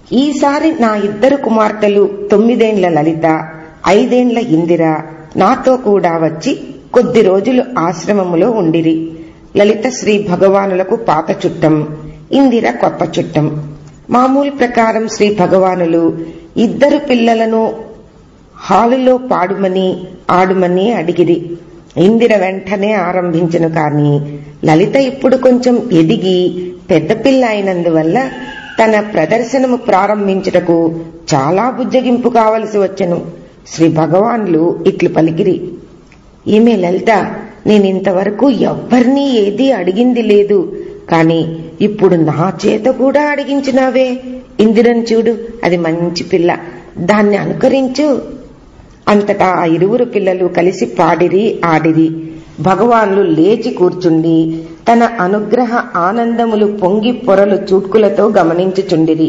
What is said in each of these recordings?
ఈసారి నా ఇద్దరు కుమార్తెలు తొమ్మిదేండ్ల లలిత ఐదేండ్ల ఇందిర నాతో కూడా వచ్చి కొద్ది రోజులు ఆశ్రమములో ఉండిరి లలిత శ్రీ భగవానులకు పాత చుట్టం ఇందిర కొత్త చుట్టం మామూలు ప్రకారం శ్రీ భగవానులు ఇద్దరు పిల్లలను హాలులో పాడుమని ఆడుమని అడిగిరి ఇందిర వెంటనే ఆరంభించను కాని లలిత ఇప్పుడు కొంచెం ఎదిగి పెద్ద పిల్ల అయినందువల్ల తన ప్రదర్శనము ప్రారంభించుటకు చాలా బుజ్జగింపు కావలసి వచ్చెను శ్రీ భగవాన్లు ఇట్లు పలికిరి ఈమె లలిత నేనింతవరకు ఎవ్వరినీ ఏదీ అడిగింది లేదు కాని ఇప్పుడు నా చేత కూడా అడిగించినావే ఇందిరని చూడు అది మంచి పిల్ల దాన్ని అనుకరించు అంతటా ఆ ఇరువురు పిల్లలు కలిసి పాడిరి ఆడిరి భగవాన్లు లేచి కూర్చుండి తన అనుగ్రహ ఆనందములు పొంగి పొరలు చూట్కులతో గమనించుచుండిరి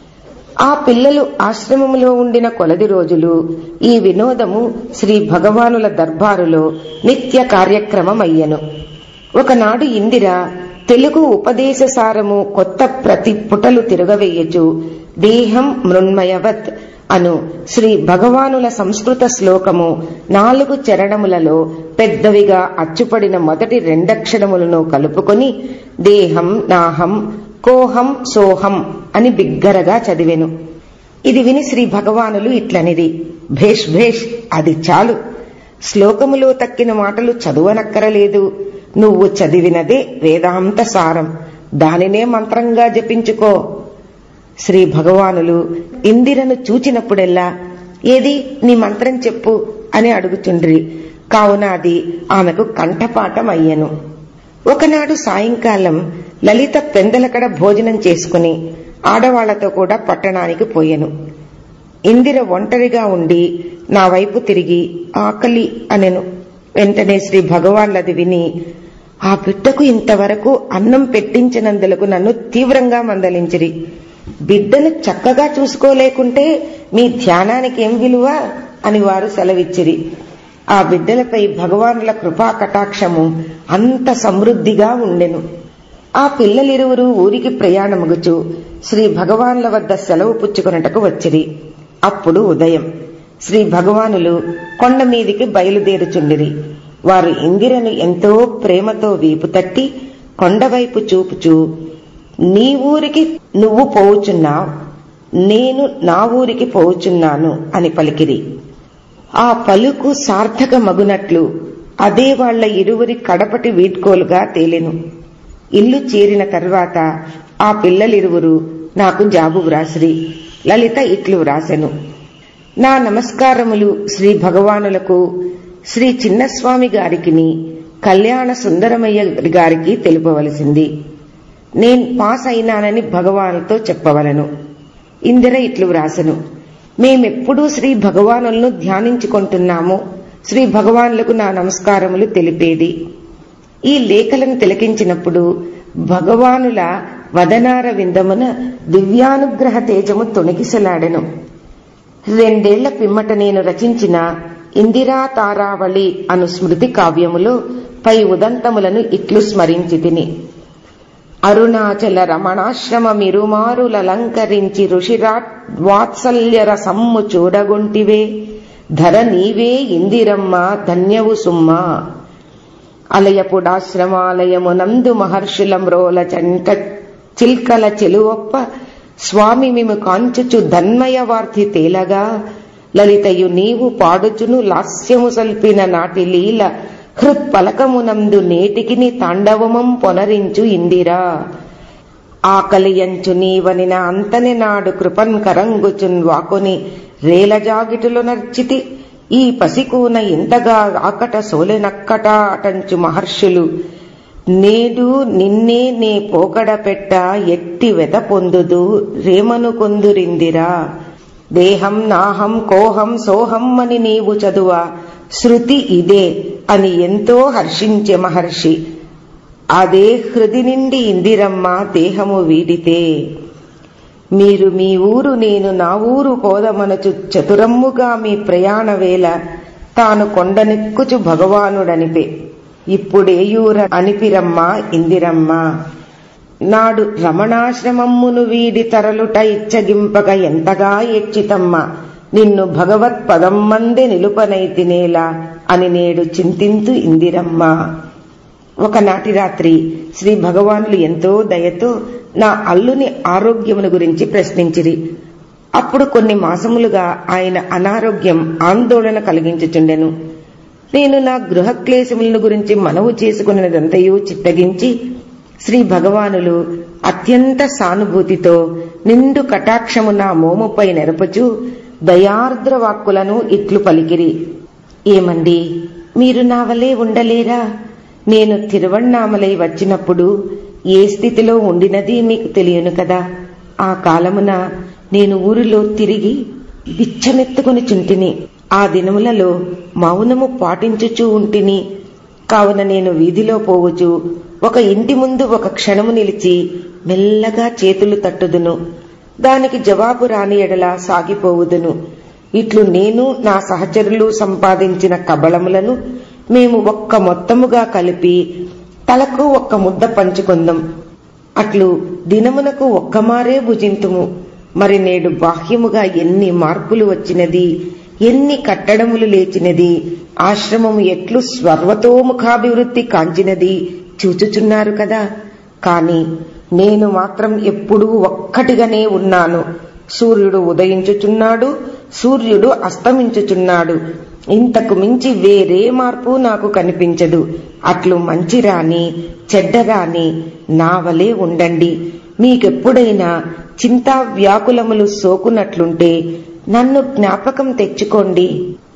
ఆ పిల్లలు ఆశ్రమములో ఉండిన కొలది రోజులు ఈ వినోదము శ్రీ భగవానుల దర్బారులో నిత్య కార్యక్రమమయ్యను ఒకనాడు ఇందిర తెలుగు ఉపదేశ సారము కొత్త ప్రతి పుటలు తిరగవేయచు దేహం మృన్మయవత్ అను శ్రీ భగవానుల సంస్కృత శ్లోకము నాలుగు చరణములలో పెద్దవిగా అచ్చుపడిన మొదటి రెండక్షరములను కలుపుకొని దేహం నాహం కోహం సోహం అని బిగ్గరగా చదివెను ఇది విని శ్రీ భగవానులు ఇట్లనిది భేష్ భేష్ అది చాలు శ్లోకములో తక్కిన మాటలు చదువనక్కరలేదు నువ్వు చదివినదే వేదాంత సారం దానినే మంత్రంగా జపించుకో శ్రీ భగవానులు ఇందిరను చూచినప్పుడెల్లా ఏది నీ మంత్రం చెప్పు అని అడుగుచుండ్రి కావున అది ఆమెకు కంఠపాఠం అయ్యను ఒకనాడు సాయంకాలం లలిత పెందలకడ భోజనం చేసుకుని ఆడవాళ్లతో కూడా పట్టణానికి పోయెను ఇందిర ఒంటరిగా ఉండి నా వైపు తిరిగి ఆకలి అనెను వెంటనే శ్రీ భగవాన్లది విని ఆ బిడ్డకు ఇంతవరకు అన్నం పెట్టించినందులకు నన్ను తీవ్రంగా మందలించిరి బిడ్డను చక్కగా చూసుకోలేకుంటే మీ ధ్యానానికి ఏం విలువ అని వారు సెలవిచ్చిరి ఆ బిడ్డలపై భగవానుల కృపా కటాక్షము అంత సమృద్ధిగా ఉండెను ఆ పిల్లలిరువురు ఊరికి ప్రయాణముగుచు శ్రీ భగవాన్ల వద్ద సెలవు పుచ్చుకొనటకు వచ్చిరి అప్పుడు ఉదయం శ్రీ భగవానులు కొండ మీదికి బయలుదేరుచుండిరి వారు ఇందిరను ఎంతో ప్రేమతో వీపు తట్టి కొండవైపు చూపుచూ నీ ఊరికి నువ్వు పోవుచున్నావు నేను నా ఊరికి పోవుచున్నాను అని పలికిరి ఆ పలుకు సార్థక మగునట్లు అదే వాళ్ల ఇరువురి కడపటి వీడ్కోలుగా తేలెను ఇల్లు చేరిన తర్వాత ఆ పిల్లలిరువురు నాకు జాబు వ్రాసిరి లలిత ఇట్లు వ్రాసెను నా నమస్కారములు శ్రీ భగవానులకు శ్రీ చిన్నస్వామి గారికిని కళ్యాణ సుందరమయ్య గారికి తెలుపవలసింది నేను పాస్ అయినానని భగవానుతో చెప్పవలను ఇందిర ఇట్లు వ్రాసెను మేమెప్పుడూ శ్రీ భగవానులను ధ్యానించుకుంటున్నాము శ్రీ భగవానులకు నా నమస్కారములు తెలిపేది ఈ లేఖలను తిలకించినప్పుడు భగవానుల వదనార విందమున దివ్యానుగ్రహ తేజము తొణికిసలాడెను రెండేళ్ల పిమ్మట నేను రచించిన ఇందిరా తారావళి అను స్మృతి కావ్యములో పై ఉదంతములను ఇట్లు స్మరించి తిని అరుణాచల రమణాశ్రమ మిరుమారులలంకరించి ఋషిరాట్ వాత్సల్య రసమ్ము చూడగొంటివే ధర నీవే ఇందిరమ్మ ధన్యవు సుమ్మా అలయపుడాశ్రమాలయమునందు మహర్షుల మ్రోల చంక చిల్కల చెలువప్ప స్వామి మిము కాంచుచు ధన్మయవార్తి తేలగా లలితయు నీవు పాడుచును లాస్యము సల్పిన నాటి లీల హృత్పలకమునందు నేటికిని తాండవమం పొనరించు ఇందిరా ఆకలియంచు నీవనిన అంతని నాడు కృపన్ కరంగుచున్ వాకొని రేలజాగిటులు నర్చితి ఈ పసికూన ఇంతగా ఆకట సోలెనక్కట అటంచు మహర్షులు నేడు నిన్నే నే పోకడ పెట్ట ఎట్టి వెద పొందుదు రేమను కొందురిందిరా దేహం నాహం కోహం సోహం అని నీవు చదువ శృతి ఇదే అని ఎంతో హర్షించే మహర్షి అదే హృది నిండి ఇందిరమ్మ దేహము వీడితే మీరు మీ ఊరు నేను నా ఊరు పోదమనచు చతురమ్ముగా మీ ప్రయాణ వేళ తాను కొండనెక్కుచు భగవానుడనిపే ఇప్పుడేయూర అనిపిరమ్మ ఇందిరమ్మ నాడు రమణాశ్రమమ్మును వీడి తరలుట ఇచ్చగింపక ఎంతగా ఎచ్చితమ్మ నిన్ను భగవత్ పదమ్మందే నిలుపనైతినేలా అని నేడు చింతింతు ఇందిరమ్మ ఒకనాటి రాత్రి శ్రీ భగవానులు ఎంతో దయతో నా అల్లుని ఆరోగ్యమును గురించి ప్రశ్నించిరి అప్పుడు కొన్ని మాసములుగా ఆయన అనారోగ్యం ఆందోళన కలిగించుచుండెను నేను నా గృహక్లేశములను గురించి మనవు చేసుకున్నదంతయు చిత్తగించి శ్రీ భగవానులు అత్యంత సానుభూతితో నిండు కటాక్షము నా మోముపై నెరపచు దయార్ద్ర వాక్కులను ఇట్లు పలికిరి ఏమండి మీరు నా వలే ఉండలేరా నేను తిరువణ్ణామలై వచ్చినప్పుడు ఏ స్థితిలో ఉండినది మీకు తెలియను కదా ఆ కాలమున నేను ఊరిలో తిరిగి బిచ్చమెత్తుకుని చుంటిని ఆ దినములలో మౌనము పాటించుచూ ఉంటిని కావున నేను వీధిలో పోవుచు ఒక ఇంటి ముందు ఒక క్షణము నిలిచి మెల్లగా చేతులు తట్టుదును దానికి జవాబు రాని ఎడలా సాగిపోవుదును ఇట్లు నేను నా సహచరులు సంపాదించిన కబళములను మేము ఒక్క మొత్తముగా కలిపి తలకు ఒక్క ముద్ద పంచుకుందాం అట్లు దినమునకు ఒక్కమారే భుజింతుము మరి నేడు బాహ్యముగా ఎన్ని మార్పులు వచ్చినది ఎన్ని కట్టడములు లేచినది ఆశ్రమము ఎట్లు స్వర్వతోముఖాభివృద్ధి కాంచినది చూచుచున్నారు కదా కాని నేను మాత్రం ఎప్పుడూ ఒక్కటిగానే ఉన్నాను సూర్యుడు ఉదయించుచున్నాడు సూర్యుడు అస్తమించుచున్నాడు ఇంతకు మించి వేరే మార్పు నాకు కనిపించదు అట్లు మంచి రాని చెడ్డ రాని నా వలే ఉండండి మీకెప్పుడైనా చింతా వ్యాకులములు సోకునట్లుంటే నన్ను జ్ఞాపకం తెచ్చుకోండి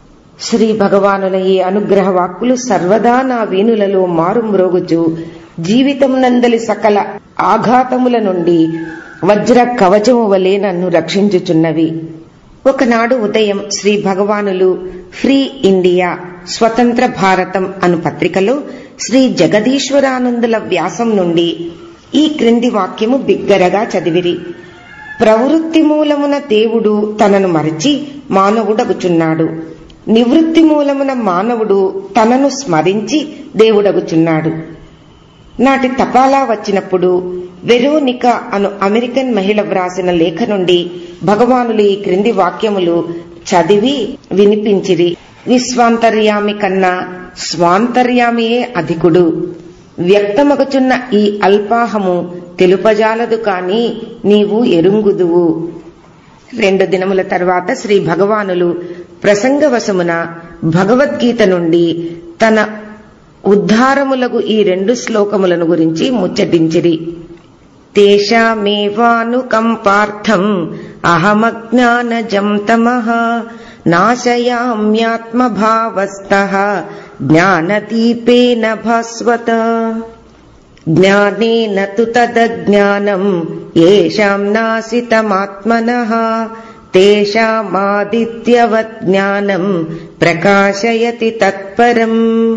శ్రీ భగవానుల ఈ అనుగ్రహ వాక్కులు సర్వదా నా వీణులలో మారుమ్రోగుచు జీవితం నందలి సకల ఆఘాతముల నుండి వజ్ర కవచము వలె నన్ను రక్షించుచున్నవి ఒకనాడు ఉదయం శ్రీ భగవానులు ఫ్రీ ఇండియా స్వతంత్ర భారతం అను పత్రికలో శ్రీ జగదీశ్వరానందుల వ్యాసం నుండి ఈ క్రింది వాక్యము బిగ్గరగా చదివిరి ప్రవృత్తి మూలమున దేవుడు తనను మరచి మానవుడగుచున్నాడు నివృత్తి మూలమున మానవుడు తనను స్మరించి దేవుడగుచున్నాడు నాటి తపాలా వచ్చినప్పుడు వెరోనిక అను అమెరికన్ మహిళ వ్రాసిన లేఖ నుండి భగవానులు ఈ క్రింది వాక్యములు చదివి వినిపించిరి విశ్వాంతర్యామి కన్నా స్వాంతర్యామియే అధికుడు వ్యక్తమగుచున్న ఈ అల్పాహము తెలుపజాలదు కాని నీవు ఎరుంగుదువు రెండు దినముల తర్వాత శ్రీ భగవానులు ప్రసంగవశమున భగవద్గీత నుండి తన ఉద్ధారములకు ఈ రెండు శ్లోకములను గురించి ముచ్చటించిరి తేషామేవానుకంపార్థం అహమజ్ఞానజం తమః నాశయామ్యాత్మభావస్థ జ్ఞానదీపేన భాస్వత జ్ఞానేన తు తదజ్ఞానం ఏషాం నాసితమాత్మనః తేషామాదిత్యవత్ జ్ఞానం ప్రకాశయతి తత్పరం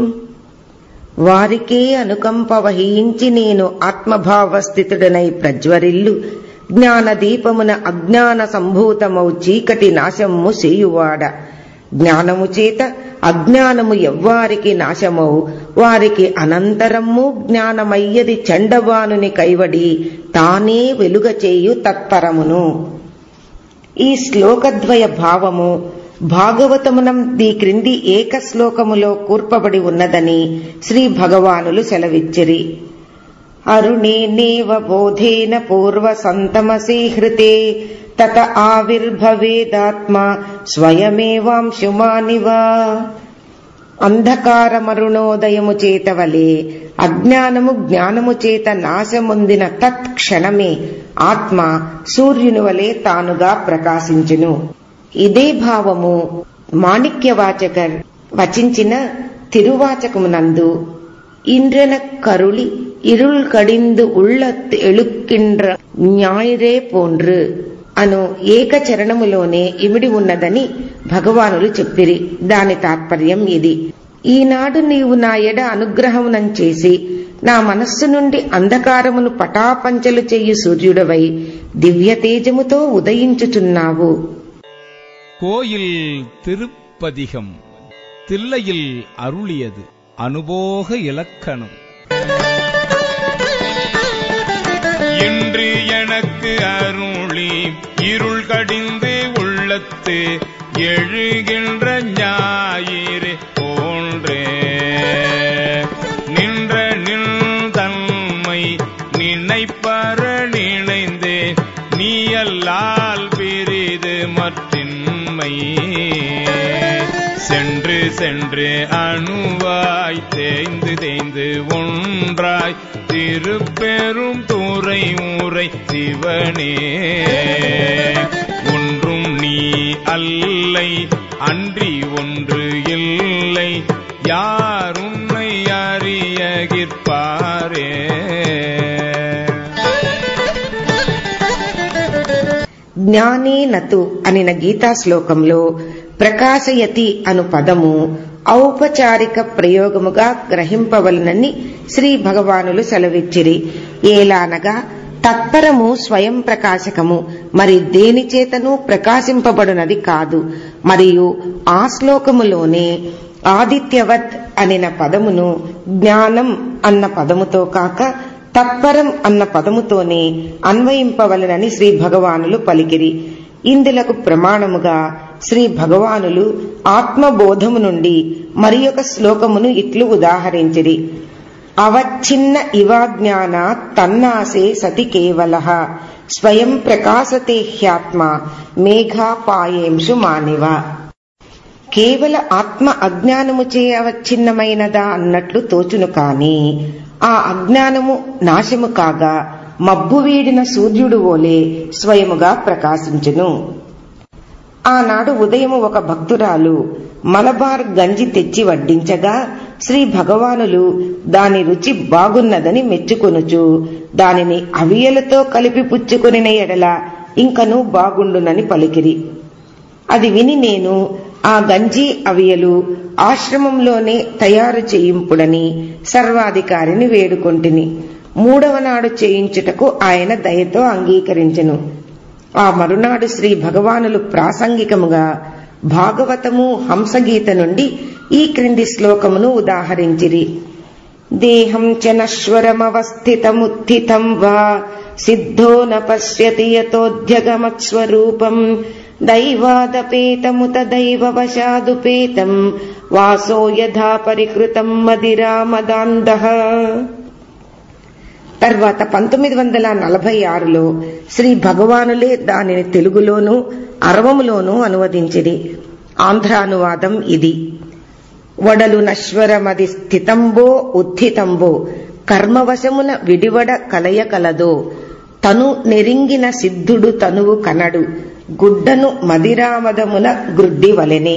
వారికే అనుకంప వహించి నేను ఆత్మభావస్థితుడనై ప్రజ్వరిల్లు జ్ఞానదీపమున అజ్ఞాన సంభూతమౌ చీకటి నాశమ్ము చేయువాడ జ్ఞానము చేత అజ్ఞానము ఎవ్వారికి నాశమౌ వారికి అనంతరము జ్ఞానమయ్యది చండవానుని కైవడి తానే వెలుగచేయు తత్పరమును ఈ శ్లోకద్వయ భావము భాగవతమునం దీ క్రింది ఏక శ్లోకములో కూర్పబడి ఉన్నదని శ్రీ భగవానులు సెలవిచ్చిరి అరుణేనేవ బోధేన పూర్వ సంతమసీహృతే తత ఆవిర్భవేదాత్మ స్వయమేవాంశుమానివా అంధకారమరుణోదయము చేత వలె అజ్ఞానము జ్ఞానము చేత నాశముందిన తత్క్షణమే ఆత్మ సూర్యుని వలె తానుగా ప్రకాశించును ఇదే భావము మాణిక్యవాచకర్ వచించిన తిరువాచకమునందు ఇంద్రన కరుళి இருள் కడిందు ఉళ్ళత్ ఎళుక్కిండ్ర ஞாயிறே పోండ్రు అను ఏకచరణములోనే ఇమిడి ఉన్నదని భగవానులు చెప్పిరి దాని తాత్పర్యం ఇది ఈనాడు నీవు నా ఎడ అనుగ్రహమునం చేసి నా మనస్సు నుండి అంధకారమును పటాపంచలు చెయ్యి సూర్యుడవై దివ్య తేజముతో ఉదయించుచున్నావు கோயில் திருப்பதிகம் தில்லையில் அருளியது அனுபோக இலக்கணம் இன்று எனக்கு அருளி இருள் கடிந்து உள்ளத்து எழுகின்ற ஞாயிறு போன்றே நின்ற நின் தன்மை நினைப்பற நினைந்தே நீ அல்லால் பிரிது மற்றின்மை சென்று சென்று அணுவாய் தேய்ந்து தேய்ந்து ஒன்றாய் திருப்பெரும் துறை ஊரை சிவனே ஒன்றும் நீ அல்லை அன்றி ஒன்று இல்லை யார் உன்னை அறியகிற்பாரே జ్ఞానే నతు అనిన గీతా శ్లోకంలో ప్రకాశయతి అను పదము ఔపచారిక ప్రయోగముగా గ్రహింపవలనని శ్రీ భగవానులు సెలవిచ్చిరి ఏలానగా తత్పరము స్వయం ప్రకాశకము మరి దేని చేతను ప్రకాశింపబడునది కాదు మరియు ఆ శ్లోకములోనే ఆదిత్యవత్ అనిన పదమును జ్ఞానం అన్న పదముతో కాక తత్పరం అన్న పదముతోనే అన్వయింపవలనని శ్రీ భగవానులు పలికిరి ఇందులకు ప్రమాణముగా శ్రీ భగవానులు ఆత్మబోధము నుండి మరి ఒక శ్లోకమును ఇట్లు ఉదాహరించిరి అవచ్ఛిన్న ఇవాజ్ఞాన తన్నాసే సతి కేవల స్వయం ప్రకాశతే హ్యాత్మ మేఘాపాయేంషు మానివ కేవల ఆత్మ అజ్ఞానముచే అవచ్ఛిన్నమైనదా అన్నట్లు తోచును కాని ఆ అజ్ఞానము నాశము కాగా మబ్బు వీడిన సూర్యుడు వోలే స్వయముగా ప్రకాశించును ఆనాడు ఉదయము ఒక భక్తురాలు మలబార్ గంజి తెచ్చి వడ్డించగా శ్రీ భగవానులు దాని రుచి బాగున్నదని మెచ్చుకొనుచు దానిని అవియలతో కలిపి పుచ్చుకొనిన ఎడల ఇంకను బాగుండునని పలికిరి అది విని నేను ఆ గంజి అవియలు ఆశ్రమంలోనే తయారు చేయింపుడని సర్వాధికారిని వేడుకొంటిని మూడవ నాడు చేయించుటకు ఆయన దయతో అంగీకరించెను ఆ మరునాడు శ్రీ భగవానులు ప్రాసంగికముగా భాగవతము హంసగీత నుండి ఈ క్రింది శ్లోకమును ఉదాహరించిరి దేహం చ నశ్వరమవస్థితముత్థితం వా సిద్ధో న పశ్యతి యతోద్యగమత్స్వరూపం దైవాదపేతముత దైవవశాదుపేతం వాసో యథా పరికృతం మదిరామదాంధ తర్వాత పంతొమ్మిది వందల నలభై ఆరులో శ్రీ భగవానులే దానిని తెలుగులోనూ అరవములోనూ అనువదించిరి ఆంధ్రానువాదం ఇది వడలు నశ్వరమది స్థితంబో ఉత్థితంబో కర్మవశమున విడివడ కలయ కలదో తను నెరింగిన సిద్ధుడు తనువు కనడు గుడ్డను మదిరామదమున గ్రుడ్డి వలెనే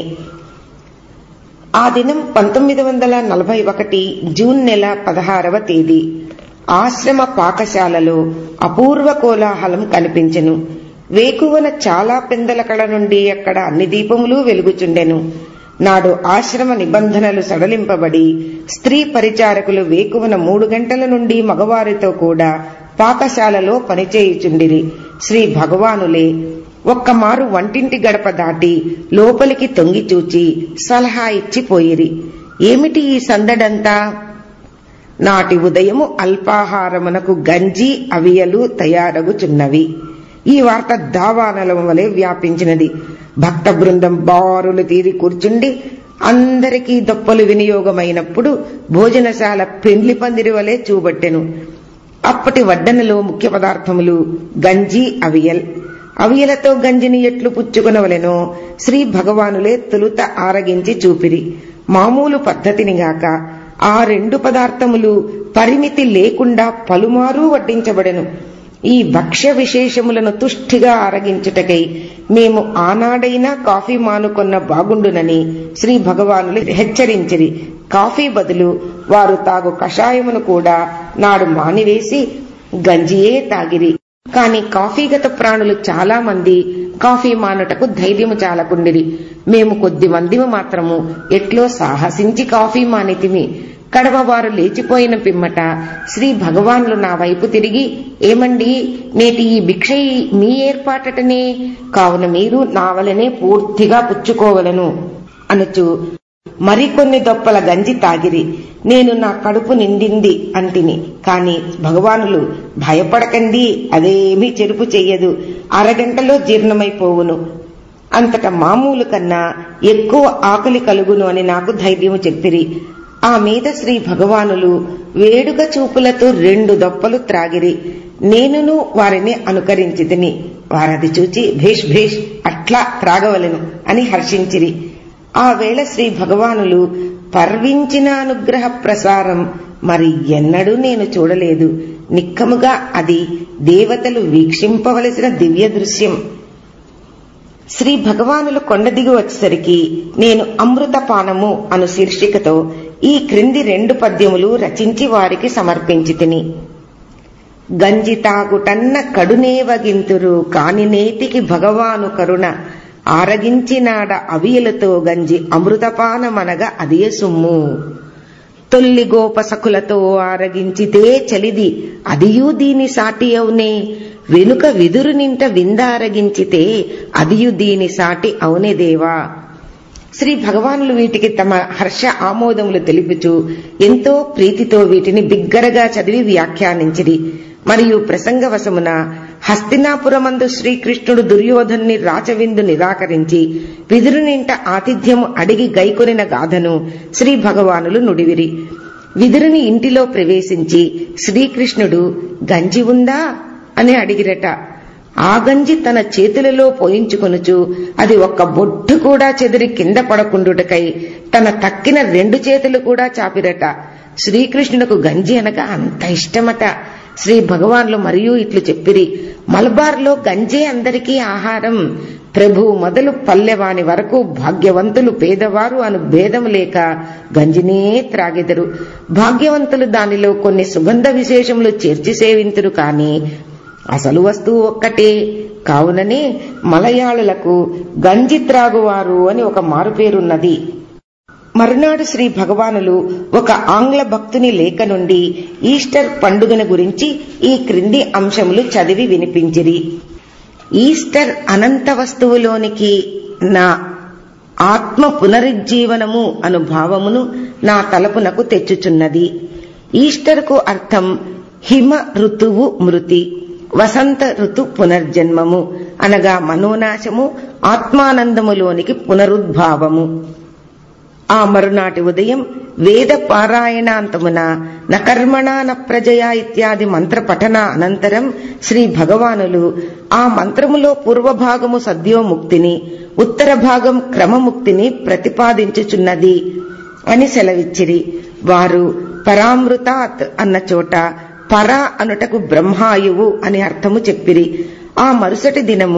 ఆ దినం పంతొమ్మిది వందల నలభై ఒకటి జూన్ నెల పదహారవ తేదీ ఆశ్రమ పాకశాలలో అపూర్వ కోలాహలం కనిపించెను వేకువన చాలా పెందలకడ నుండి అక్కడ అన్ని దీపములు వెలుగుచుండెను నాడు ఆశ్రమ నిబంధనలు సడలింపబడి స్త్రీ పరిచారకులు వేకువన మూడు గంటల నుండి మగవారితో కూడా పాకశాలలో పనిచేయుచుండిరి శ్రీ భగవానులే ఒక్కమారు వంటింటి గడప దాటి లోపలికి తొంగి చూచి సలహా ఇచ్చిపోయిరి ఏమిటి ఈ సందడంతా నాటి ఉదయము అల్పాహారమునకు గంజి అవియలు తయారగుచున్నవి ఈ వార్త దావానలం వలె వ్యాపించినది భక్త బృందం బారులు తీరి కూర్చుండి అందరికీ దొప్పలు వినియోగమైనప్పుడు భోజనశాల పెండ్లి పందిరి వలె చూబట్టెను అప్పటి వడ్డనలో ముఖ్య పదార్థములు గంజి అవియల్ అవియలతో గంజిని ఎట్లు పుచ్చుకొనవలెనో శ్రీ భగవానులే తొలుత ఆరగించి చూపిరి మామూలు పద్ధతిని గాక ఆ రెండు పదార్థములు పరిమితి లేకుండా పలుమారు వడ్డించబడెను ఈ భక్ష్య విశేషములను తుష్టిగా ఆరగించుటకై మేము ఆనాడైనా కాఫీ మానుకొన్న బాగుండునని శ్రీ భగవానులు హెచ్చరించిరి కాఫీ బదులు వారు తాగు కషాయమును కూడా నాడు మానివేసి గంజియే తాగిరి కాని కాఫీగత ప్రాణులు చాలా మంది కాఫీ మానుటకు ధైర్యము చాలకుండిరి మేము కొద్ది మందిము మాత్రము ఎట్లో సాహసించి కాఫీ మానితిమి కడవ వారు లేచిపోయిన పిమ్మట శ్రీ భగవాన్లు నా వైపు తిరిగి ఏమండి నేటి ఈ భిక్ష మీ ఏర్పాటటనే కావున మీరు నా వలనే పూర్తిగా పుచ్చుకోవలను అనుచు మరికొన్ని దొప్పల గంజి తాగిరి నేను నా కడుపు నిండింది అంటిని కాని భగవానులు భయపడకండి అదేమీ చెరుపు చెయ్యదు అరగంటలో జీర్ణమైపోవును అంతట మామూలు కన్నా ఎక్కువ ఆకలి కలుగును అని నాకు ధైర్యము చెప్పిరి ఆ మీద శ్రీ భగవానులు వేడుక చూపులతో రెండు దొప్పలు త్రాగిరి నేనును వారిని అనుకరించి తిని వారది చూచి భేష్ భేష్ అట్లా త్రాగవలను అని హర్షించిరి ఆ వేళ శ్రీ భగవానులు పర్వించిన అనుగ్రహ ప్రసారం మరి ఎన్నడూ నేను చూడలేదు నిక్కముగా అది దేవతలు వీక్షింపవలసిన దివ్య దృశ్యం శ్రీ భగవానులు కొండ దిగి వచ్చేసరికి నేను అమృతపానము అను శీర్షికతో ఈ క్రింది రెండు పద్యములు రచించి వారికి సమర్పించి తిని గంజి తాగుటన్న కడునేవగింతురు కాని నేతికి భగవాను కరుణ ఆరగించినాడ అవియలతో గంజి అమృతపానమనగా అదే సుమ్ము తొల్లి గోప సకులతో ఆరగించితే చలిది అదియూ దీని సాటి అవునే వెనుక విదురు నింట విందారగించితే అదియు దీని సాటి అవునే దేవా శ్రీ భగవానులు వీటికి తమ హర్ష ఆమోదములు తెలుపుచు ఎంతో ప్రీతితో వీటిని బిగ్గరగా చదివి వ్యాఖ్యానించిరి మరియు ప్రసంగవశమున హస్తినాపురమందు శ్రీకృష్ణుడు దుర్యోధన్ని రాచవిందు నిరాకరించి విదురునింట ఆతిథ్యము అడిగి గైకొనిన గాథను శ్రీ భగవానులు నుడివిరి విదురుని ఇంటిలో ప్రవేశించి శ్రీకృష్ణుడు గంజి ఉందా అని అడిగిరట ఆ గంజి తన చేతులలో పోయించుకొనుచు అది ఒక్క బొట్టు కూడా చెదిరి కింద పడకుండుటకై తన తక్కిన రెండు చేతులు కూడా చాపిరట శ్రీకృష్ణునకు గంజి అనగా అంత ఇష్టమట శ్రీ భగవాన్లు మరియు ఇట్లు చెప్పిరి మలబార్లో గంజే అందరికీ ఆహారం ప్రభు మొదలు పల్లెవాని వరకు భాగ్యవంతులు పేదవారు అను భేదం లేక గంజినే త్రాగెదరు భాగ్యవంతులు దానిలో కొన్ని సుగంధ విశేషములు చేర్చి సేవింతురు కాని అసలు వస్తువు ఒక్కటే కావుననే మలయాళులకు గంజి త్రాగువారు అని ఒక మారుపేరున్నది మరునాడు శ్రీ భగవానులు ఒక ఆంగ్ల భక్తుని లేఖ నుండి ఈస్టర్ పండుగను గురించి ఈ క్రింది అంశములు చదివి వినిపించిరి ఈస్టర్ అనంత వస్తువులోనికి నా ఆత్మ పునరుజ్జీవనము అను భావమును నా తలపునకు తెచ్చుచున్నది ఈస్టర్కు అర్థం హిమ ఋతువు మృతి వసంత ఋతు పునర్జన్మము అనగా మనోనాశము ఆత్మానందములోనికి పునరుద్భావము ఆ మరునాటి ఉదయం వేద పారాయణాంతమున నకర్మణా న ప్రజయా ఇత్యాది మంత్ర పఠన అనంతరం శ్రీ భగవానులు ఆ మంత్రములో పూర్వభాగము సద్యోముక్తిని ఉత్తర భాగం క్రమముక్తిని ప్రతిపాదించుచున్నది అని సెలవిచ్చిరి వారు పరామృతాత్ అన్న చోట పర అనుటకు బ్రహ్మాయువు అని అర్థము చెప్పిరి ఆ మరుసటి దినము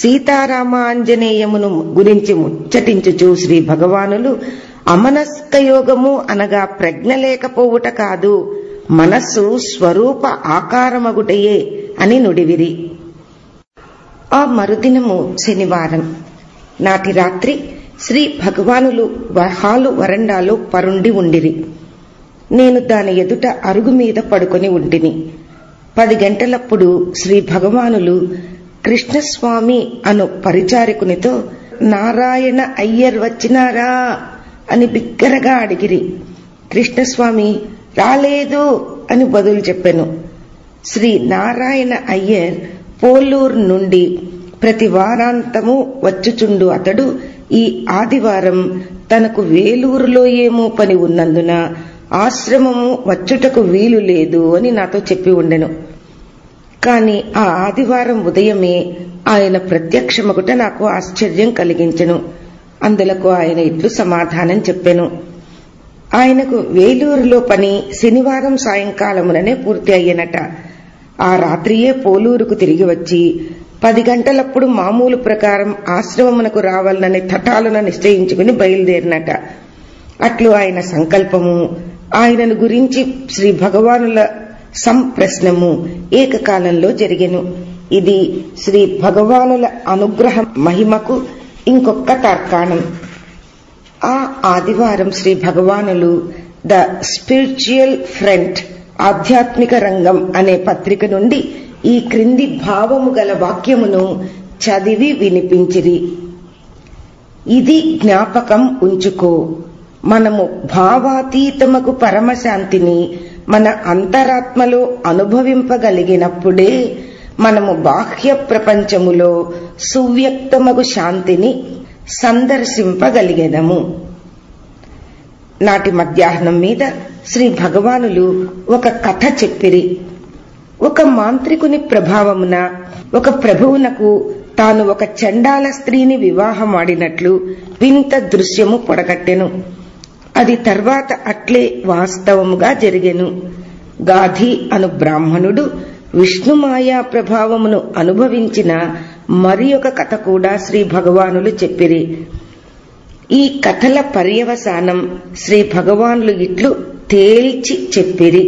సీతారామాంజనేయమును గురించి ముచ్చటించుచు శ్రీ భగవానులు అమనస్క యోగము అనగా ప్రజ్ఞ లేకపోవుట కాదు మనస్సు స్వరూప ఆకారమగుటయే అని నుడివిరి ఆ మరుదినము శనివారం నాటి రాత్రి శ్రీ భగవానులు హాలు వరండాలో పరుండి ఉండిరి నేను దాని ఎదుట అరుగు మీద పడుకొని ఉంటిని పది గంటలప్పుడు శ్రీ భగవానులు కృష్ణస్వామి అను పరిచారకునితో నారాయణ అయ్యర్ వచ్చినారా అని బిగ్గరగా అడిగిరి కృష్ణస్వామి రాలేదు అని బదులు చెప్పాను శ్రీ నారాయణ అయ్యర్ పోలూరు నుండి ప్రతి వారాంతము వచ్చుచుండు అతడు ఈ ఆదివారం తనకు వేలూరులో ఏమో పని ఉన్నందున ఆశ్రమము వచ్చుటకు వీలు లేదు అని నాతో చెప్పి ఉండెను కాని ఆ ఆదివారం ఉదయమే ఆయన ప్రత్యక్షమగుట నాకు ఆశ్చర్యం కలిగించెను అందులకు ఆయన ఇట్లు సమాధానం చెప్పెను ఆయనకు వేలూరులో పని శనివారం సాయంకాలముననే పూర్తి అయ్యనట ఆ రాత్రియే పోలూరుకు తిరిగి వచ్చి పది గంటలప్పుడు మామూలు ప్రకారం ఆశ్రమమునకు రావాలనని తటాలున నిశ్చయించుకుని బయలుదేరినట అట్లు ఆయన సంకల్పము ఆయనను గురించి శ్రీ భగవానుల సంప్రశ్నము ఏకకాలంలో జరిగెను ఇది శ్రీ భగవానుల అనుగ్రహ మహిమకు ఇంకొక తర్కాణం ఆ ఆదివారం శ్రీ భగవానులు ద స్పిరిచువల్ ఫ్రంట్ ఆధ్యాత్మిక రంగం అనే పత్రిక నుండి ఈ క్రింది భావము గల వాక్యమును చదివి వినిపించిరి ఇది జ్ఞాపకం ఉంచుకో మనము భావాతీతమకు పరమశాంతిని మన అంతరాత్మలో అనుభవింపగలిగినప్పుడే మనము బాహ్య ప్రపంచములో సువ్యక్తమగు శాంతిని సందర్శింపగలిగెదము నాటి మధ్యాహ్నం మీద శ్రీ భగవానులు ఒక కథ చెప్పిరి ఒక మాంత్రికుని ప్రభావమున ఒక ప్రభువునకు తాను ఒక చండాల స్త్రీని వివాహమాడినట్లు వింత దృశ్యము పొడగట్టెను అది తర్వాత అట్లే వాస్తవముగా జరిగెను గాధి అను బ్రాహ్మణుడు విష్ణుమాయా ప్రభావమును అనుభవించిన మరి ఒక కథ కూడా శ్రీ భగవానులు చెప్పిరి ఈ కథల పర్యవసానం శ్రీ భగవానులు ఇట్లు తేల్చి చెప్పిరి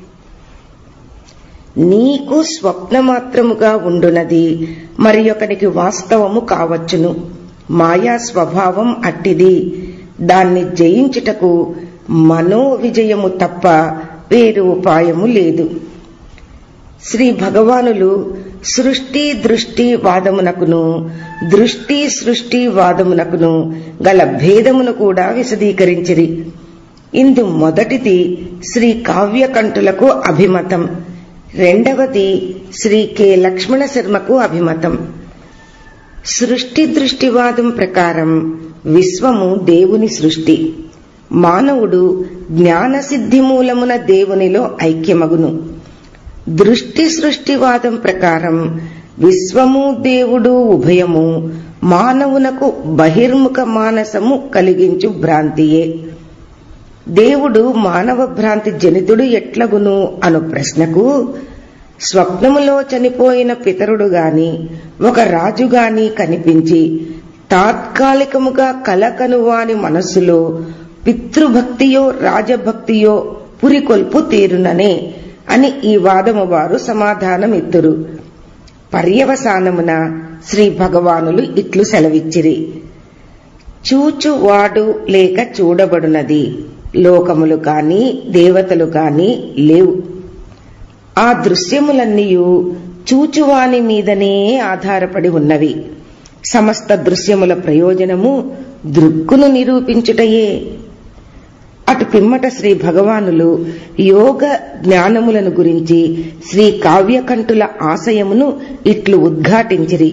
నీకు స్వప్నమాత్రముగా ఉండునది మరి ఒకనికి వాస్తవము కావచ్చును మాయా స్వభావం అట్టిది దాన్ని జయించుటకు మనో విజయము తప్ప వేరు ఉపాయము లేదు శ్రీ భగవానులు సృష్టి దృష్టి వాదమునకును దృష్టి సృష్టి వాదమునకును గల భేదమును కూడా విశదీకరించిరి ఇందు మొదటిది శ్రీ కావ్యకంఠులకు అభిమతం రెండవది శ్రీ కె లక్ష్మణ శర్మకు అభిమతం సృష్టి దృష్టివాదం ప్రకారం విశ్వము దేవుని సృష్టి మానవుడు జ్ఞానసిద్ధి మూలమున దేవునిలో ఐక్యమగును దృష్టి సృష్టివాదం ప్రకారం విశ్వము దేవుడు ఉభయము మానవునకు బహిర్ముఖ మానసము కలిగించు భ్రాంతియే దేవుడు మానవ భ్రాంతి జనితుడు ఎట్లగును అను ప్రశ్నకు స్వప్నములో చనిపోయిన పితరుడు గాని ఒక రాజు గాని కనిపించి తాత్కాలికముగా కలకనువాని మనస్సులో పితృభక్తియో రాజభక్తియో పురికొల్పు తీరుననే అని ఈ వాదము వారు సమాధానమిత్తురు పర్యవసానమున శ్రీ భగవానులు ఇట్లు సెలవిచ్చిరి చూచువాడు లేక చూడబడునది లోకములు కాని దేవతలు కాని లేవు ఆ దృశ్యములన్నీయు చూచువాని మీదనే ఆధారపడి ఉన్నవి సమస్త దృశ్యముల ప్రయోజనము దృక్కును నిరూపించుటయే అటు పిమ్మట శ్రీ భగవానులు యోగ జ్ఞానములను గురించి శ్రీ కావ్యకంఠుల ఆశయమును ఇట్లు ఉద్ఘాటించిరి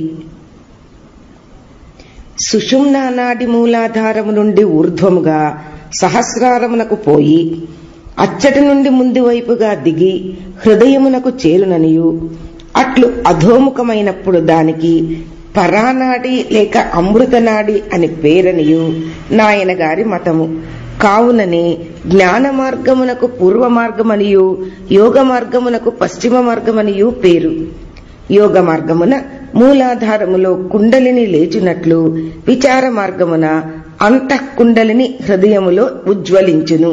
సుషుమ్నా నాడి మూలాధారము నుండి ఊర్ధ్వముగా సహస్రారమునకు పోయి అచ్చటి నుండి ముందు వైపుగా దిగి హృదయమునకు చేరుననియు అట్లు అధోముఖమైనప్పుడు దానికి పరానాడి లేక అమృతనాడి అని పేరనియు నాయన గారి మతము కావుననే జ్ఞాన మార్గమునకు పూర్వ మార్గమనియు యోగ మార్గమునకు పశ్చిమ మార్గమనియు పేరు యోగ మార్గమున మూలాధారములో కుండలిని లేచునట్లు విచార మార్గమున అంతఃకుండలిని హృదయములో ఉజ్వలించును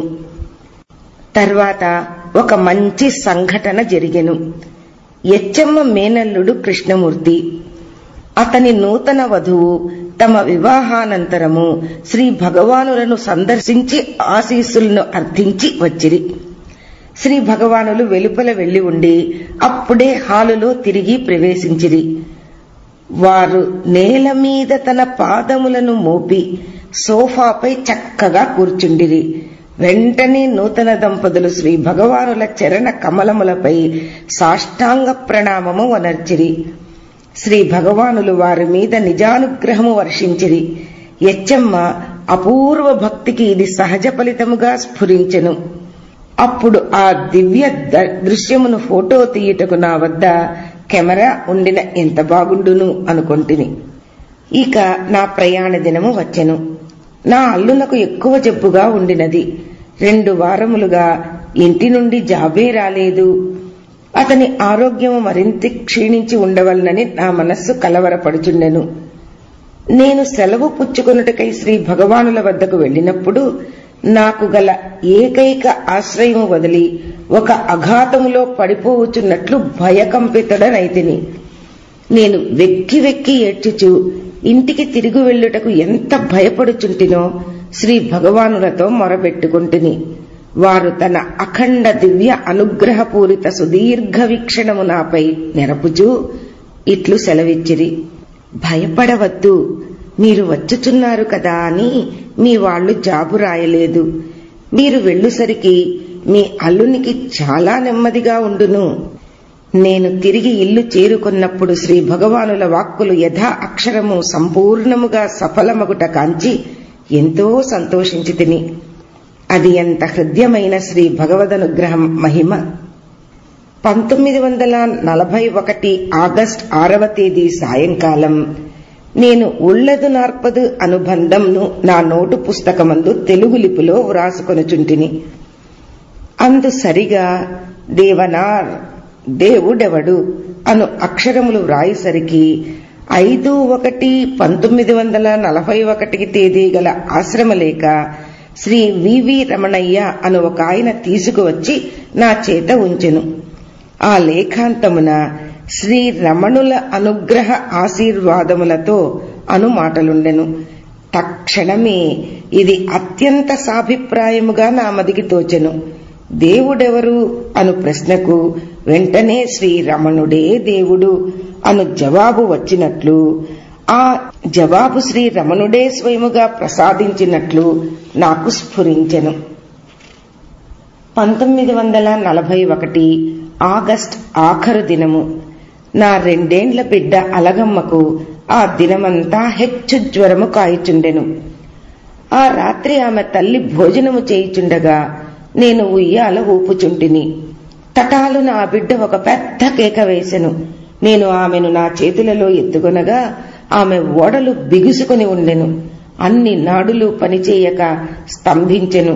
తర్వాత ఒక మంచి సంఘటన జరిగెను ఎచ్చమ్మ మేనల్లుడు కృష్ణమూర్తి అతని నూతన వధువు తమ వివాహానంతరము శ్రీ భగవానులను సందర్శించి ఆశీస్సులను అర్థించి వచ్చిరి శ్రీ భగవానులు వెలుపల వెళ్లి ఉండి అప్పుడే హాలులో తిరిగి ప్రవేశించిరి వారు నేల మీద తన పాదములను మోపి సోఫాపై చక్కగా కూర్చుండిరి వెంటనే నూతన దంపతులు శ్రీ భగవానుల చరణ కమలములపై సాష్టాంగ ప్రణామము వనర్చిరి శ్రీ భగవానులు వారి మీద నిజానుగ్రహము వర్షించిరి ఎచ్చమ్మ అపూర్వ భక్తికి ఇది సహజ ఫలితముగా స్ఫురించెను అప్పుడు ఆ దివ్య దృశ్యమును ఫోటో తీయుటకు నా వద్ద కెమెరా ఉండిన ఎంత బాగుండును అనుకొంటిని ఇక నా ప్రయాణ దినము వచ్చెను నా అల్లునకు ఎక్కువ జబ్బుగా ఉండినది రెండు వారములుగా ఇంటి నుండి జాబే రాలేదు అతని ఆరోగ్యము మరింత క్షీణించి ఉండవలనని నా మనస్సు కలవరపడుచుండెను నేను సెలవు పుచ్చుకొనుటకై శ్రీ భగవానుల వద్దకు వెళ్ళినప్పుడు నాకు గల ఏకైక ఆశ్రయము వదిలి ఒక అఘాతములో పడిపోవచ్చున్నట్లు భయకంపితుడనైతిని నేను వెక్కి వెక్కి ఏడ్చుచు ఇంటికి తిరిగి వెళ్ళుటకు ఎంత భయపడుచుంటినో శ్రీ భగవానులతో మొరబెట్టుకుంటుని వారు తన అఖండ దివ్య అనుగ్రహపూరిత సుదీర్ఘ వీక్షణము నాపై నెరపుచూ ఇట్లు సెలవిచ్చిరి భయపడవద్దు మీరు వచ్చుచున్నారు కదా అని మీ వాళ్ళు జాబు రాయలేదు మీరు వెళ్ళుసరికి మీ అల్లునికి చాలా నెమ్మదిగా ఉండును నేను తిరిగి ఇల్లు చేరుకున్నప్పుడు శ్రీ భగవానుల వాక్కులు యథా అక్షరము సంపూర్ణముగా సఫలమగుట కాంచి ఎంతో సంతోషించి తిని అది ఎంత హృదయమైన శ్రీ భగవదనుగ్రహం మహిమ పంతొమ్మిది వందల నలభై ఒకటి ఆగస్ట్ ఆరవ తేదీ సాయంకాలం నేను ఉళ్ళదు నార్పదు అనుబంధంను నా నోటు పుస్తకమందు తెలుగు లిపిలో వ్రాసుకొనుచుంటిని అందు సరిగా దేవనార్ దేవుడెవడు అను అక్షరములు వ్రాయేసరికి ఐదు ఒకటి పంతొమ్మిది వందల నలభై ఒకటికి తేదీ గల ఆశ్రమలేఖ శ్రీ వివి రమణయ్య అను ఒక ఆయన తీసుకువచ్చి నా చేత ఉంచెను ఆ లేఖాంతమున శ్రీ రమణుల అనుగ్రహ ఆశీర్వాదములతో అను మాటలుండెను తక్షణమే ఇది అత్యంత సాభిప్రాయముగా నా మదికి తోచెను దేవుడెవరు అను ప్రశ్నకు వెంటనే శ్రీ రమణుడే దేవుడు అను జవాబు వచ్చినట్లు ఆ జవాబు శ్రీ రమణుడే స్వయముగా ప్రసాదించినట్లు నాకు స్ఫురించెను పంతొమ్మిది వందల నలభై ఒకటి ఆగస్ట్ ఆఖరు దినము నా రెండేండ్ల బిడ్డ అలగమ్మకు ఆ దినమంతా హెచ్చు జ్వరము కాయుచుండెను ఆ రాత్రి ఆమె తల్లి భోజనము చేయుచుండగా నేను ఉయ్యాల ఊపుచుంటిని తటాలు నా బిడ్డ ఒక పెద్ద కేక వేసెను నేను ఆమెను నా చేతులలో ఎత్తుకొనగా ఆమె ఓడలు బిగుసుకుని ఉండెను అన్ని నాడులు పనిచేయక స్తంభించెను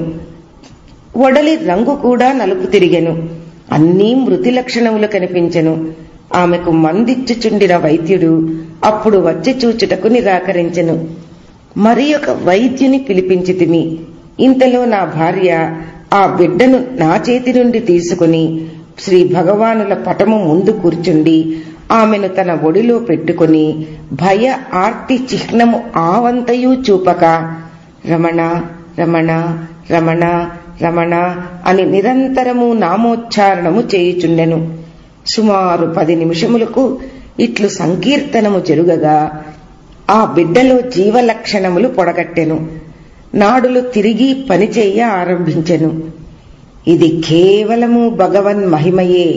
ఒడలి రంగు కూడా నలుపు తిరిగెను అన్నీ మృతి లక్షణములు కనిపించెను ఆమెకు మందిచ్చుచుండిన వైద్యుడు అప్పుడు వచ్చి చూచుటకు నిరాకరించెను మరి ఒక వైద్యుని పిలిపించితిమి ఇంతలో నా భార్య ఆ బిడ్డను నా చేతి నుండి తీసుకుని శ్రీ భగవానుల పటము ముందు కూర్చుండి ఆమెను తన ఒడిలో పెట్టుకుని భయ ఆర్తి చిహ్నము ఆవంతయు చూపక రమణ రమణ రమణ రమణ అని నిరంతరము నామోచ్చారణము చేయుచుండెను సుమారు పది నిమిషములకు ఇట్లు సంకీర్తనము జరుగగా ఆ బిడ్డలో జీవలక్షణములు పొడగట్టెను నాడులు తిరిగి పనిచేయ ఆరంభించెను ఇది కేవలము భగవన్ మహిమయే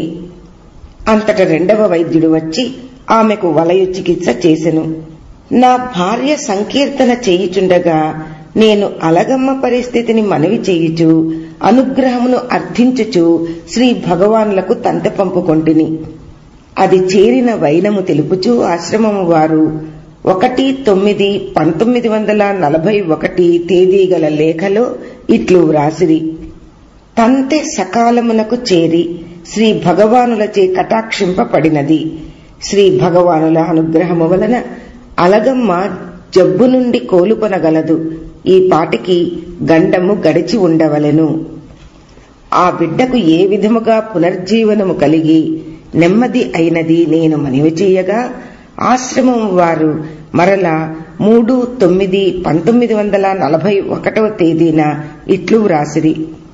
అంతట రెండవ వైద్యుడు వచ్చి ఆమెకు వలయు చికిత్స చేసెను నా భార్య సంకీర్తన చేయుచుండగా నేను అలగమ్మ పరిస్థితిని మనవి చేయుచు అనుగ్రహమును అర్థించుచు శ్రీ భగవాన్లకు తంతె పంపుకొంటిని అది చేరిన వైనము తెలుపుచూ ఆశ్రమము వారు ఒకటి తొమ్మిది పంతొమ్మిది వందల నలభై ఒకటి తేదీ గల లేఖలో ఇట్లు వ్రాసిరి తంతె సకాలమునకు చేరి శ్రీ భగవానులచే కటాక్షింపబడినది శ్రీ భగవానుల అనుగ్రహము వలన అలగమ్మ జబ్బు నుండి కోలుకొనగలదు ఈ పాటికి గండము గడిచి ఉండవలెను ఆ బిడ్డకు ఏ విధముగా పునర్జీవనము కలిగి నెమ్మది అయినది నేను మనవి చేయగా ఆశ్రమం వారు మరలా మూడు తొమ్మిది పంతొమ్మిది వందల నలభై ఒకటవ తేదీన ఇట్లు వ్రాసిరి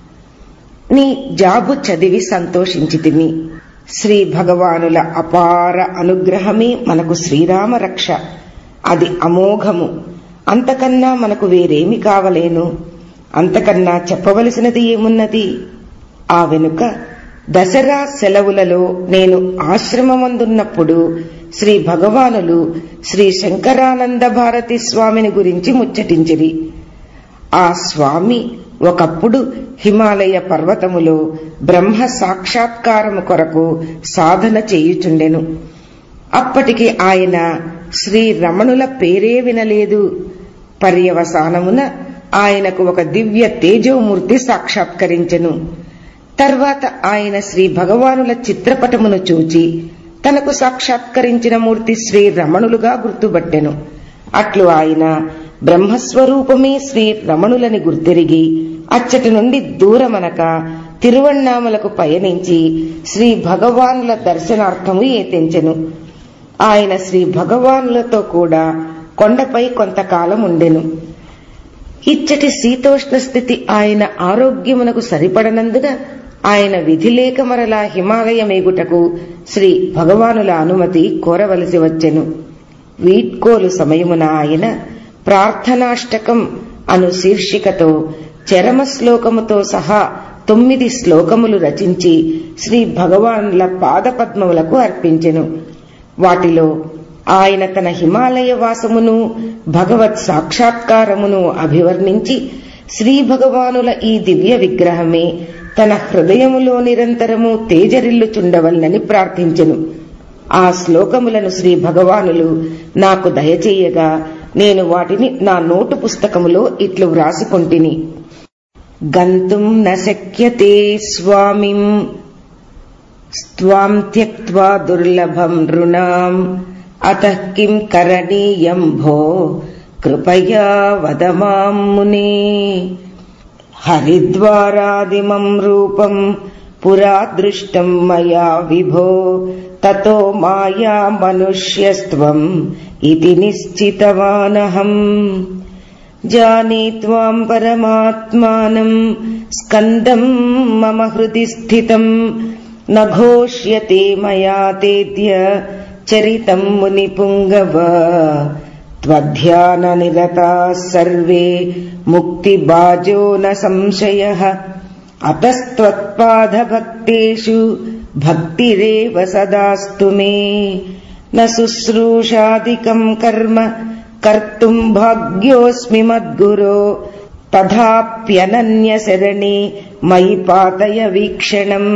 నీ జాబు చదివి సంతోషించితిమి శ్రీ భగవానుల అపార అనుగ్రహమే మనకు శ్రీరామ రక్ష అది అమోఘము అంతకన్నా మనకు వేరేమి కావలేను అంతకన్నా చెప్పవలసినది ఏమున్నది ఆ వెనుక దసరా సెలవులలో నేను ఆశ్రమమందున్నప్పుడు శ్రీ భగవానులు శ్రీ శంకరానంద భారతి స్వామిని గురించి ముచ్చటించిరి ఆ స్వామి ఒకప్పుడు హిమాలయ పర్వతములో బ్రహ్మ సాక్షాత్కారము కొరకు సాధన చేయుచుండెను అప్పటికి ఆయన శ్రీ రమణుల పేరే వినలేదు పర్యవసానమున ఆయనకు ఒక దివ్య తేజోమూర్తి సాక్షాత్కరించెను తర్వాత ఆయన శ్రీ భగవానుల చిత్రపటమును చూచి తనకు సాక్షాత్కరించిన మూర్తి శ్రీ రమణులుగా గుర్తుపట్టెను అట్లు ఆయన బ్రహ్మస్వరూపమే శ్రీ రమణులని గుర్తెరిగి అచ్చటి నుండి దూరమనక తిరువణ్ణామలకు పయనించి శ్రీ భగవానుల దర్శనార్థము ఏతెంచెను ఆయన శ్రీ భగవానులతో కూడా కొండపై కొంతకాలం ఉండెను ఇచ్చటి శీతోష్ణ స్థితి ఆయన ఆరోగ్యమునకు సరిపడనందున ఆయన విధి లేక మరలా హిమాలయమేగుటకు శ్రీ భగవానుల అనుమతి కోరవలసి వచ్చెను వీడ్కోలు సమయమున ఆయన ప్రార్థనాష్టకం అను శీర్షికతో చరమ శ్లోకముతో సహా తొమ్మిది శ్లోకములు రచించి శ్రీ భగవానుల పాదపద్మములకు అర్పించెను వాటిలో ఆయన తన హిమాలయ వాసమును భగవత్ సాక్షాత్కారమును అభివర్ణించి శ్రీ భగవానుల ఈ దివ్య విగ్రహమే తన హృదయములో నిరంతరము తేజరిల్లుచుండవలనని ప్రార్థించెను ఆ శ్లోకములను శ్రీ భగవానులు నాకు దయచేయగా నేను వాటిని నా నోటు పుస్తకములో ఇట్లు వ్రాసుకొంటిని గంతుం న శక్యతే స్వామిం స్వాం త్యక్వా దుర్లభం నృణాం అతః కిం కరణీయం భో కృపయా వద మాం మునే హరిద్వారాదిమం రూపం పురా దృష్టం మయా విభో తతో మాయా మనుష్యస్త్వం ఇది నిశ్చితవానహం జానే త్వాం పరమాత్మానం స్కందం మమ హృది స్థితం నఘోష్యతే మయా తేద్య చరితం మునిపుంగవ త్వధ్యాన నిరతా సర్వే ముక్తిబాజో న సంశయ అతస్త్వత్పాదభక్తేషు భక్తిరేవ సదాస్తు మే న శుశ్రూషాదికం కర్మ కర్తుం భాగ్యోస్మి మద్గురో తథాప్యనన్య శరణి మయి పాతయ వీక్షణం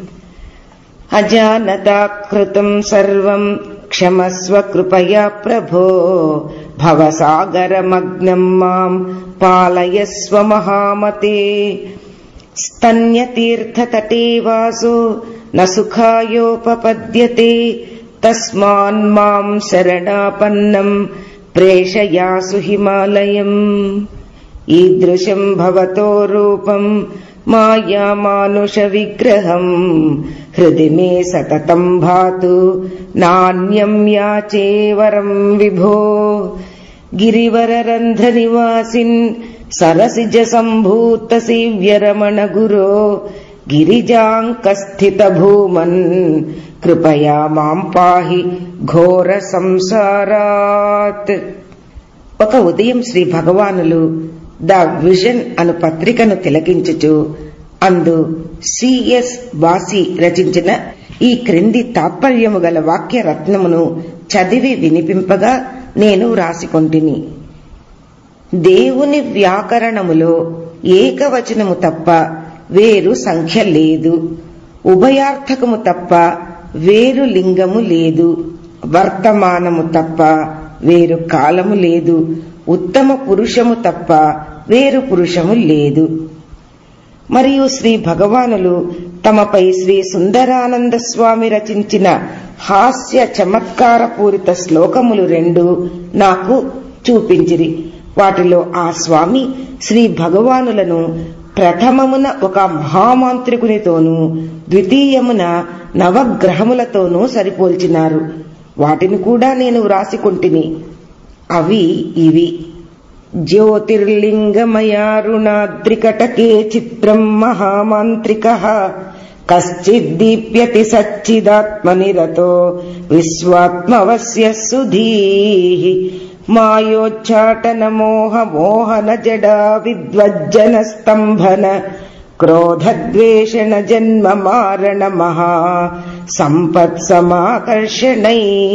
అజానతా కృతం సర్వం క్షమస్వ కృపయా ప్రభో భవసాగరమగ్నం మాం పాలయస్వ మహామతే స్తన్యతీర్థతటే వాసో న సుఖాయోపపద్యతే తస్మాన్ మాం శరణాపన్నం ప్రేషయాసు హిమాలయం ఈదృశం భవతో రూపం మాయామానుష విగ్రహం హృది మే సతతం భాతు నాణ్యం యాచే వరం విభో గిరివరరంధ్ర నివాసిన్ సరసిజ సంభూత సేవ్యరమణ గురో గిరిజాంకస్థిత భూమన్ కృపయా మాం పాహి ఘోర సంసారాత్ ఒక ఉదయం శ్రీ భగవానులు ద విజన్ అను పత్రికను తిలకించుచు అందు సిఎస్ వాసి రచించిన ఈ క్రింది తాత్పర్యము గల వాక్య రత్నమును చదివి వినిపింపగా నేను రాసికొంటిని దేవుని వ్యాకరణములో ఏకవచనము తప్ప వేరు సంఖ్య లేదు ఉభయార్థకము తప్ప వేరు లింగము లేదు వర్తమానము తప్ప వేరు కాలము లేదు ఉత్తమ పురుషము తప్ప వేరు పురుషము లేదు మరియు శ్రీ భగవానులు తమపై శ్రీ సుందరానంద స్వామి రచించిన హాస్య చమత్కార పూరిత శ్లోకములు రెండు నాకు చూపించిరి వాటిలో ఆ స్వామి శ్రీ భగవానులను ప్రథమమున ఒక మహామాంత్రికునితోనూ ద్వితీయమున నవగ్రహములతోనూ సరిపోల్చినారు వాటిని కూడా నేను వ్రాసికొంటిని అవి ఇవి జ్యోతిర్లింగమయారుణాద్రికటకే చిత్రం మహామాంత్రిక కశ్చిద్దీప్యతి సచ్చిదాత్మనిరతో విశ్వాత్మవస్య సుధీ మాయోచ్చాటన మోహ మోహన జడా విద్వజ్జన స్తంభన క్రోధద్వేషణ జన్మ మారణ మహా సంపత్ సమాకర్షణై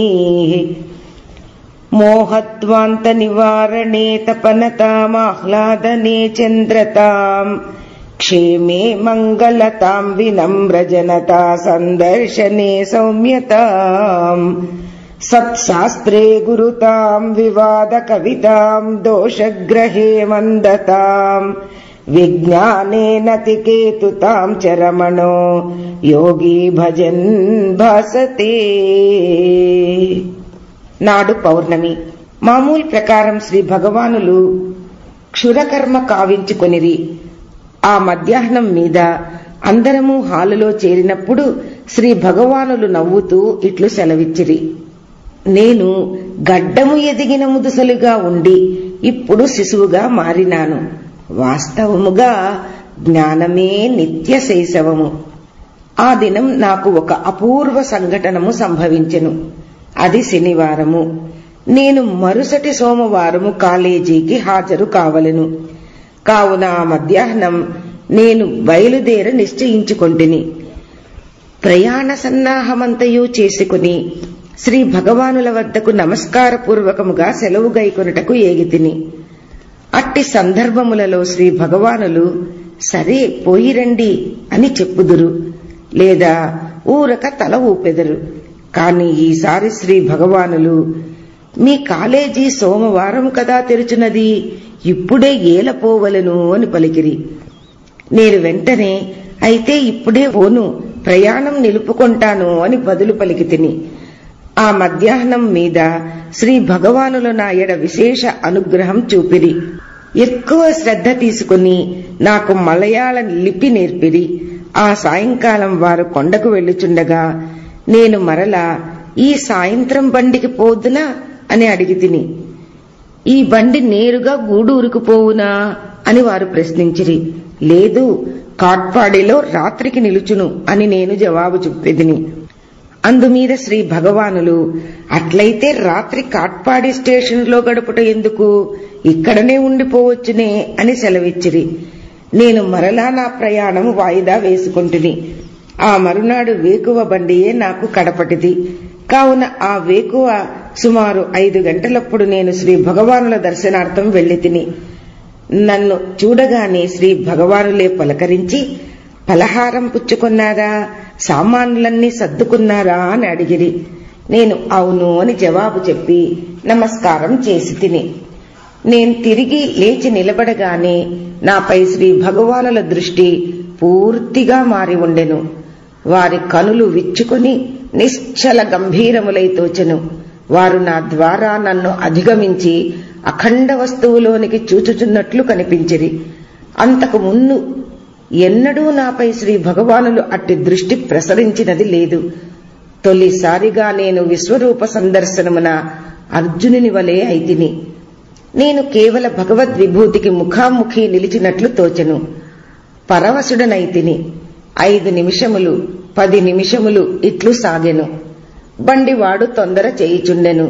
మోహత్వాంత నివారణే తపనతామాహ్లాదనే చంద్రతాం క్షేమే మంగళతాం వినమ్రజనతా సందర్శనే సౌమ్యతాం సత్శాస్త్రే గురుతాం వివాద కవితాం దోషగ్రహే మందతాం విజ్ఞానేన తికేతుతాం చరమణో యోగి భజన్ భాసతే నాడు పౌర్ణమి మామూలు ప్రకారం శ్రీ భగవానులు క్షురకర్మ కావించుకొనిరి ఆ మధ్యాహ్నం మీద అందరము హాలులో చేరినప్పుడు శ్రీ భగవానులు నవ్వుతూ ఇట్లు సెలవిచ్చిరి నేను గడ్డము ఎదిగిన ముదుసలుగా ఉండి ఇప్పుడు శిశువుగా మారినాను వాస్తవముగా జ్ఞానమే నిత్య శైశవము ఆ దినం నాకు ఒక అపూర్వ సంఘటనము సంభవించెను అది శనివారము నేను మరుసటి సోమవారము కాలేజీకి హాజరు కావలను కావున ఆ మధ్యాహ్నం నేను బయలుదేర నిశ్చయించుకొంటిని ప్రయాణ సన్నాహమంతయు చేసుకుని శ్రీ భగవానుల వద్దకు నమస్కారపూర్వకముగా సెలవు గైకొనుటకు ఏగితిని అట్టి సందర్భములలో శ్రీ భగవానులు సరే పోయిరండి అని చెప్పుదురు లేదా ఊరక తల ఊపెదరు కాని ఈసారి శ్రీ భగవానులు మీ కాలేజీ సోమవారం కదా తెరుచున్నది ఇప్పుడే ఏలపోవలను అని పలికిరి నేను వెంటనే అయితే ఇప్పుడే పోను ప్రయాణం నిలుపుకొంటాను అని బదులు పలికి తిని ఆ మధ్యాహ్నం మీద శ్రీ భగవానుల నాయడ విశేష అనుగ్రహం చూపిరి ఎక్కువ శ్రద్ధ తీసుకుని నాకు మలయాళ లిపి నేర్పిరి ఆ సాయంకాలం వారు కొండకు వెళ్ళుచుండగా నేను మరలా ఈ సాయంత్రం బండికి పోదునా అని అడిగి తిని ఈ బండి నేరుగా గూడూరుకు పోవునా అని వారు ప్రశ్నించిరి లేదు కాట్పాడిలో రాత్రికి నిలుచును అని నేను జవాబు చెప్పేదిని అందుమీద శ్రీ భగవానులు అట్లయితే రాత్రి కాట్పాడి స్టేషన్లో గడుపుట ఎందుకు ఇక్కడనే ఉండిపోవచ్చునే అని సెలవిచ్చిరి నేను మరలా నా ప్రయాణం వాయిదా వేసుకుంటుని ఆ మరునాడు వేకువ బండియే నాకు కడపటిది కావున ఆ వేకువ సుమారు ఐదు గంటలప్పుడు నేను శ్రీ భగవానుల దర్శనార్థం వెళ్లి తిని నన్ను చూడగానే శ్రీ భగవానులే పలకరించి పలహారం పుచ్చుకున్నారా సామాన్లన్నీ సర్దుకున్నారా అని అడిగిరి నేను అవును అని జవాబు చెప్పి నమస్కారం చేసి తిని నేను తిరిగి లేచి నిలబడగానే నాపై శ్రీ భగవానుల దృష్టి పూర్తిగా మారి ఉండెను వారి కనులు విచ్చుకొని నిశ్చల గంభీరములై తోచెను వారు నా ద్వారా నన్ను అధిగమించి అఖండ వస్తువులోనికి చూచుచున్నట్లు కనిపించిరి అంతకు ముందు ఎన్నడూ నాపై శ్రీ భగవానులు అట్టి దృష్టి ప్రసరించినది లేదు తొలిసారిగా నేను విశ్వరూప సందర్శనమున అర్జునుని వలె అయితిని నేను కేవల భగవద్విభూతికి ముఖాముఖి నిలిచినట్లు తోచెను పరవశుడనైతిని ఐదు నిమిషములు పది నిమిషములు ఇట్లు సాగెను బండివాడు తొందర చేయిచుండెను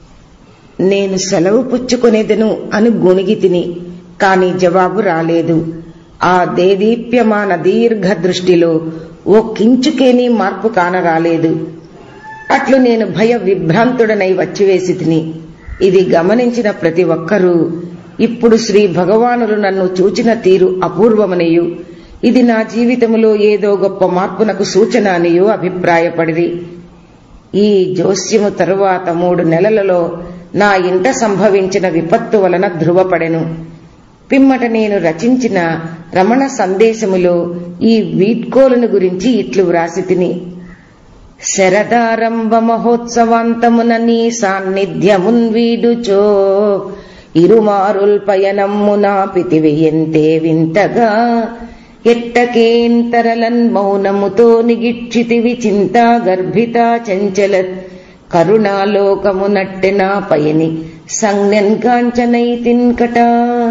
నేను సెలవు పుచ్చుకొనేదెను అని గొణిగి తిని కాని జవాబు రాలేదు ఆ దేదీప్యమాన దీర్ఘ దృష్టిలో ఓ కించుకేనీ మార్పు కానరాలేదు అట్లు నేను భయ విభ్రాంతుడనై వచ్చివేసి తిని ఇది గమనించిన ప్రతి ఒక్కరూ ఇప్పుడు శ్రీ భగవానులు నన్ను చూచిన తీరు అపూర్వమనియు ఇది నా జీవితములో ఏదో గొప్ప మార్పునకు సూచన అనియు అభిప్రాయపడిరి ఈ జోస్యము తరువాత మూడు నెలలలో నా ఇంట సంభవించిన విపత్తు వలన ధృవపడెను పిమ్మట నేను రచించిన రమణ సందేశములో ఈ వీడ్కోలును గురించి ఇట్లు వ్రాసి తిని శరదారంభ మహోత్సవాంతమున నీ సాన్నిధ్యమున్ వీడుచో ఇరుమారుల్ పయనమ్మున పితివియంతే వింతగా ఎట్టకేంతరలన్ మౌనముతో నిగిక్షితివి చింతా గర్భితా చంచలత్ కరుణాలోకము నట్టెనా పయని సంజ్ఞన్ కాంచనైతిన్ కటా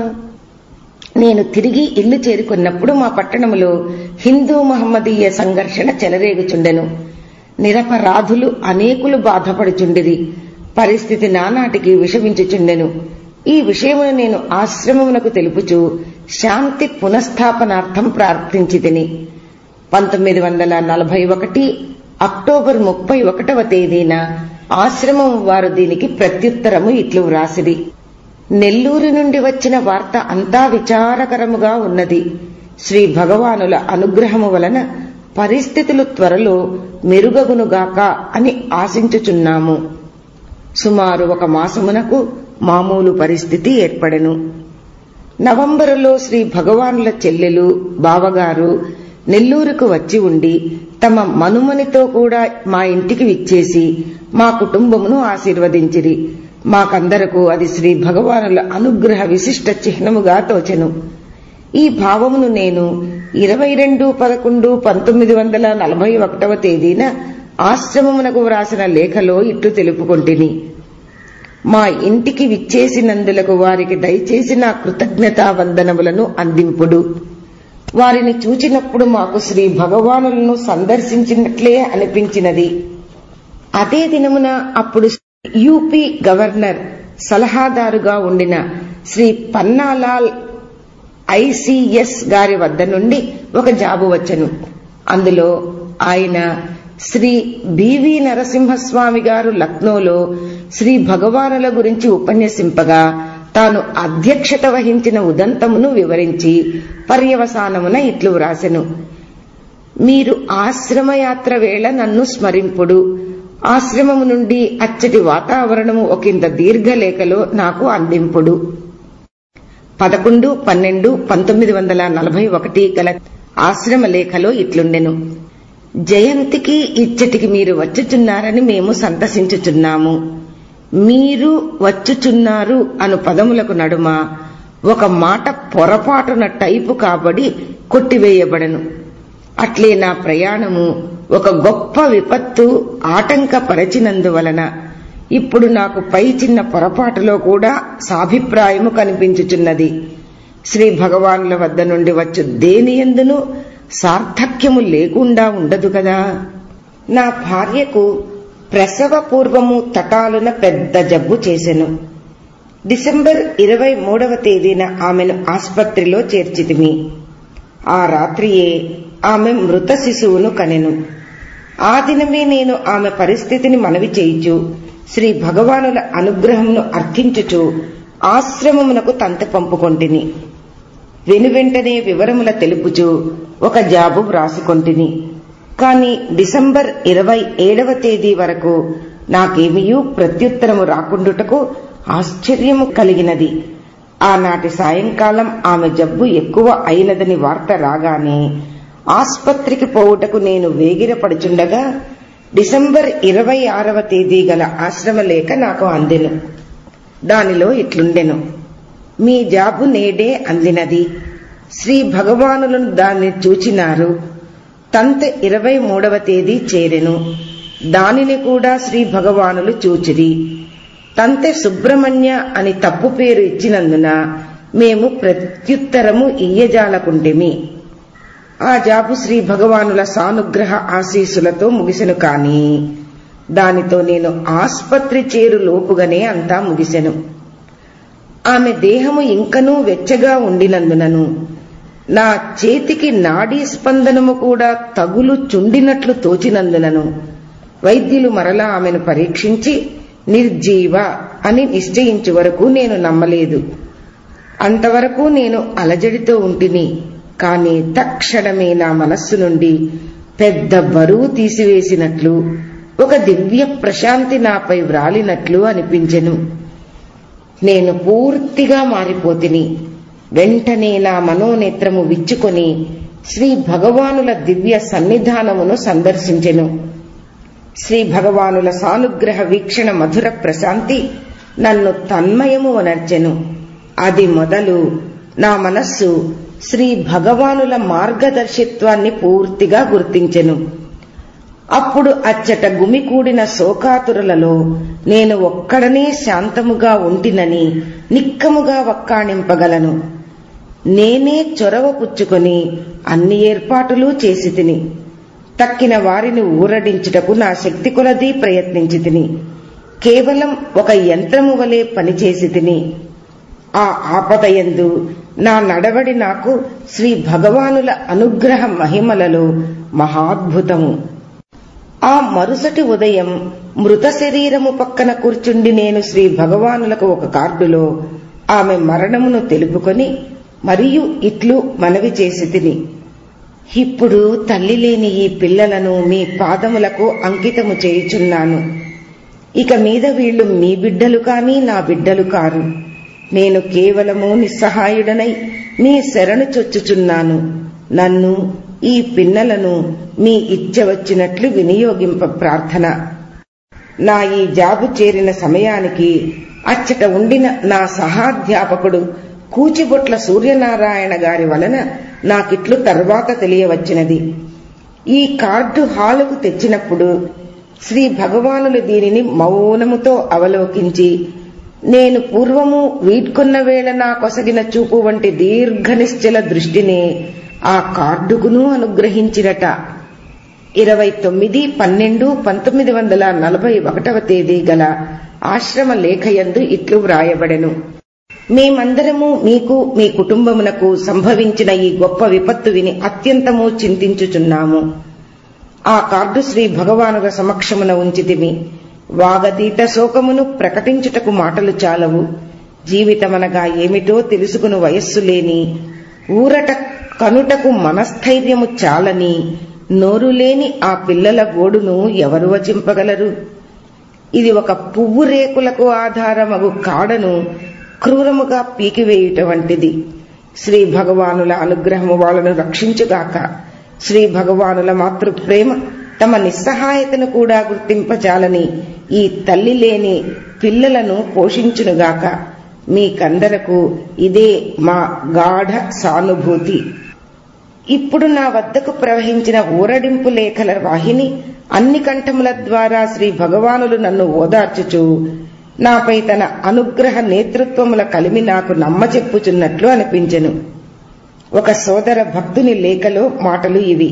నేను తిరిగి ఇల్లు చేరుకున్నప్పుడు మా పట్టణములో హిందూ మహమ్మదీయ సంఘర్షణ చెలరేగుచుండెను నిరపరాధులు అనేకులు బాధపడుచుండిరి పరిస్థితి నానాటికి విషమించుచుండెను ఈ విషయమును నేను ఆశ్రమమునకు తెలుపుచు శాంతి పునఃస్థాపనార్థం ప్రార్థించి తిని పంతొమ్మిది వందల నలభై ఒకటి అక్టోబర్ ముప్పై ఒకటవ తేదీన ఆశ్రమం వారు దీనికి ప్రత్యుత్తరము ఇట్లు వ్రాసిరి నెల్లూరు నుండి వచ్చిన వార్త అంతా విచారకరముగా ఉన్నది శ్రీ భగవానుల అనుగ్రహము వలన పరిస్థితులు త్వరలో మెరుగగునుగాక అని ఆశించుచున్నాము సుమారు ఒక మాసమునకు మామూలు పరిస్థితి ఏర్పడెను నవంబరులో శ్రీ భగవానుల చెల్లెలు బావగారు నెల్లూరుకు వచ్చి ఉండి తమ మనుమనితో కూడా మా ఇంటికి విచ్చేసి మా కుటుంబమును ఆశీర్వదించిరి మాకందరకు అది శ్రీ భగవానుల అనుగ్రహ విశిష్ట చిహ్నముగా తోచెను ఈ భావమును నేను ఇరవై రెండు పదకొండు పంతొమ్మిది వందల నలభై ఒకటవ తేదీన ఆశ్రమమునకు వ్రాసిన లేఖలో ఇట్లు తెలుపుకొంటిని మా ఇంటికి విచ్చేసినందులకు వారికి దయచేసి నా కృతజ్ఞతా వందనములను అందింపుడు వారిని చూచినప్పుడు మాకు శ్రీ భగవానులను సందర్శించినట్లే అనిపించినది అదే దినమున అప్పుడు యూపీ గవర్నర్ సలహాదారుగా ఉండిన శ్రీ పన్నాలాల్ ఐసిఎస్ గారి వద్ద నుండి ఒక జాబు వచ్చను అందులో ఆయన శ్రీ బివి నరసింహస్వామి గారు లక్నోలో శ్రీ భగవానుల గురించి ఉపన్యసింపగా తాను అధ్యక్షత వహించిన ఉదంతమును వివరించి పర్యవసానమున ఇట్లు వ్రాసెను మీరు ఆశ్రమయాత్ర వేళ నన్ను స్మరింపుడు ఆశ్రమము నుండి అచ్చటి వాతావరణము ఒకంత దీర్ఘలేఖలో నాకు అందింపుడు పదకొండు పన్నెండు పంతొమ్మిది వందల నలభై ఒకటి గల ఆశ్రమ లేఖలో ఇట్లుండెను జయంతికి ఇచ్చటికి మీరు వచ్చుచున్నారని మేము సంతసించుచున్నాము మీరు వచ్చుచున్నారు అను పదములకు నడుమ ఒక మాట పొరపాటున టైపు కాబడి కొట్టివేయబడను అట్లే నా ప్రయాణము ఒక గొప్ప విపత్తు ఆటంకపరచినందువలన ఇప్పుడు నాకు పై చిన్న పొరపాటులో కూడా సాభిప్రాయము కనిపించుచున్నది శ్రీ భగవానుల వద్ద నుండి వచ్చు దేని ఎందును సార్థక్యము లేకుండా ఉండదు కదా నా భార్యకు ప్రసవ పూర్వము తటాలున పెద్ద జబ్బు చేసెను డిసెంబర్ ఇరవై మూడవ తేదీన ఆమెను ఆస్పత్రిలో చేర్చితిమి ఆ రాత్రియే ఆమె మృత శిశువును కనెను ఆ దినమే నేను ఆమె పరిస్థితిని మనవి చేయుచు శ్రీ భగవానుల అనుగ్రహంను అర్థించుచు ఆశ్రమమునకు తంతె పంపుకొంటిని వెనువెంటనే వివరముల తెలుపుచు ఒక జాబు వ్రాసుకొంటిని కాని డిసెంబర్ ఇరవై ఏడవ తేదీ వరకు నాకేమియూ ప్రత్యుత్తరము రాకుండుటకు ఆశ్చర్యము కలిగినది ఆనాటి సాయంకాలం ఆమె జబ్బు ఎక్కువ అయినదని వార్త రాగానే ఆస్పత్రికి పోవుటకు నేను వేగిరపడుచుండగా డిసెంబర్ ఇరవై ఆరవ తేదీ గల ఆశ్రమ లేఖ నాకు అందెను దానిలో ఇట్లుండెను మీ జాబు నేడే అందినది శ్రీ భగవానులను దాన్ని చూచినారు తంతె ఇరవై మూడవ తేదీ చేరెను దానిని కూడా శ్రీ భగవానులు చూచిరి తంతె సుబ్రహ్మణ్య అని తప్పు పేరు ఇచ్చినందున మేము ప్రత్యుత్తరము ఇయ్యజాలకుంటేమి ఆ జాబు శ్రీ భగవానుల సానుగ్రహ ఆశీస్సులతో ముగిసెను కాని దానితో నేను ఆస్పత్రి చేరు లోపుగానే అంతా ముగిసెను ఆమె దేహము ఇంకనూ వెచ్చగా ఉండినందునను నా చేతికి నాడీ స్పందనము కూడా తగులు చుండినట్లు తోచినందునను వైద్యులు మరలా ఆమెను పరీక్షించి నిర్జీవ అని నిశ్చయించు వరకు నేను నమ్మలేదు అంతవరకు నేను అలజడితో ఉంటిని కాని తక్షణమే నా మనస్సు నుండి పెద్ద బరువు తీసివేసినట్లు ఒక దివ్య ప్రశాంతి నాపై వ్రాలినట్లు అనిపించెను నేను పూర్తిగా మారిపోతిని వెంటనే నా మనోనేత్రము విచ్చుకొని శ్రీ భగవానుల దివ్య సన్నిధానమును సందర్శించెను శ్రీ భగవానుల సానుగ్రహ వీక్షణ మధుర ప్రశాంతి నన్ను తన్మయము వనర్చెను అది మొదలు నా మనస్సు శ్రీ భగవానుల మార్గదర్శిత్వాన్ని పూర్తిగా గుర్తించెను అప్పుడు అచ్చట గుమికూడిన శోకాతురులలో నేను ఒక్కడనే శాంతముగా ఉంటినని నిక్కముగా వక్కాణింపగలను నేనే చొరవ పుచ్చుకొని అన్ని ఏర్పాటులు చేసి తిని తక్కిన వారిని ఊరడించుటకు నా శక్తి కొలది ప్రయత్నించి తిని కేవలం ఒక యంత్రము వలె పనిచేసి తిని ఆ ఆపదయందు నా నడవడి నాకు శ్రీ భగవానుల అనుగ్రహ మహిమలలో మహాద్భుతము ఆ మరుసటి ఉదయం మృత శరీరము పక్కన కూర్చుండి నేను శ్రీ భగవానులకు ఒక కార్డులో ఆమె మరణమును తెలుపుకొని మరియు ఇట్లు మనవి చేసి తిని ఇప్పుడు తల్లి లేని ఈ పిల్లలను మీ పాదములకు అంకితము చేయుచున్నాను ఇక మీద వీళ్లు మీ బిడ్డలు కాని నా బిడ్డలు కారు నేను కేవలము నిస్సహాయుడనై మీ శరణు చొచ్చుచున్నాను నన్ను ఈ పిన్నలను మీ ఇచ్చ వచ్చినట్లు వినియోగింప ప్రార్థన నా ఈ జాబు చేరిన సమయానికి అచ్చట ఉండిన నా సహాధ్యాపకుడు కూచిబొట్ల సూర్యనారాయణ గారి వలన నాకిట్లు తర్వాత తెలియవచ్చినది ఈ కార్డు హాలుకు తెచ్చినప్పుడు శ్రీ భగవానులు దీనిని మౌనముతో అవలోకించి నేను పూర్వము వీడ్కొన్న వేళ నా కొసగిన చూపు వంటి దీర్ఘ నిశ్చల దృష్టిని ఆ కార్డుకును అనుగ్రహించిరట ఇరవై తొమ్మిది పన్నెండు పంతొమ్మిది వందల నలభై ఒకటవ తేదీ గల ఆశ్రమ లేఖయందు ఇట్లు వ్రాయబడెను మేమందరము మీకు మీ కుటుంబమునకు సంభవించిన ఈ గొప్ప విపత్తు విని అత్యంతము చింతించుచున్నాము ఆ కార్డు శ్రీ భగవానుల సమక్షమున ఉంచితిమి వాగతీత శోకమును ప్రకటించుటకు మాటలు చాలవు జీవితమనగా ఏమిటో తెలుసుకుని వయస్సు లేని ఊరట కనుటకు మనస్థైర్యము చాలని నోరు లేని ఆ పిల్లల గోడును ఎవరు వచింపగలరు ఇది ఒక పువ్వు రేకులకు ఆధారమగు కాడను క్రూరముగా పీకివేయుట వంటిది శ్రీ భగవానుల అనుగ్రహము వాళ్ళను రక్షించుగాక శ్రీ భగవానుల మాతృ ప్రేమ తమ నిస్సహాయతను కూడా గుర్తింపజాలని ఈ తల్లి లేని పిల్లలను పోషించునుగాక మీకందరకు ఇదే మా గాఢ సానుభూతి ఇప్పుడు నా వద్దకు ప్రవహించిన ఊరడింపు లేఖల వాహిని అన్ని కంఠముల ద్వారా శ్రీ భగవానులు నన్ను ఓదార్చుచు నాపై తన అనుగ్రహ నేతృత్వముల కలిమి నాకు నమ్మచెప్పుచున్నట్లు అనిపించెను ఒక సోదర భక్తుని లేఖలో మాటలు ఇవి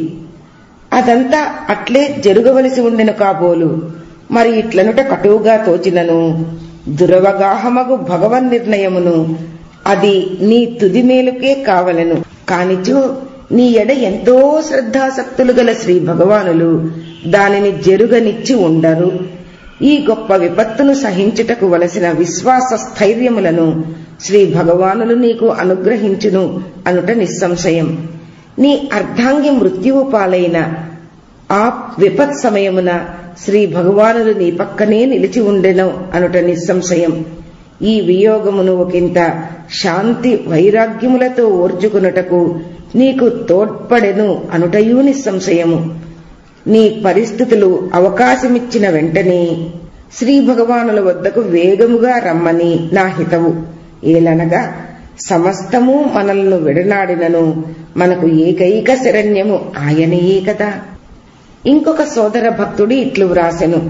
అదంతా అట్లే జరుగవలసి ఉండెను కాబోలు మరి ఇట్లనుట కటువుగా తోచినను దురవగాహమగు భగవన్ నిర్ణయమును అది నీ తుది మేలుకే కావలను కానిచో నీ ఎడ ఎంతో శ్రద్ధాసక్తులు గల శ్రీ భగవానులు దానిని జరుగనిచ్చి ఉండరు ఈ గొప్ప విపత్తును సహించుటకు వలసిన విశ్వాస స్థైర్యములను శ్రీ భగవానులు నీకు అనుగ్రహించును అనుట నిస్సంశయం నీ అర్ధాంగి మృత్యువు పాలైన ఆ విపత్ సమయమున శ్రీ భగవానులు నీ పక్కనే నిలిచి ఉండెను అనుట నిస్సంశయం ఈ వియోగమును ఒకంత శాంతి వైరాగ్యములతో ఓర్చుకున్నటకు నీకు తోడ్పడెను అనుటయూ నిస్సంశయము నీ పరిస్థితులు అవకాశమిచ్చిన వెంటనే శ్రీ భగవానుల వద్దకు వేగముగా రమ్మని నా హితవు ఏలనగా సమస్తము మనల్ని విడనాడినను మనకు ఏకైక శరణ్యము ఆయనయే కదా ఇంకొక సోదర భక్తుడు ఇట్లు వ్రాసెను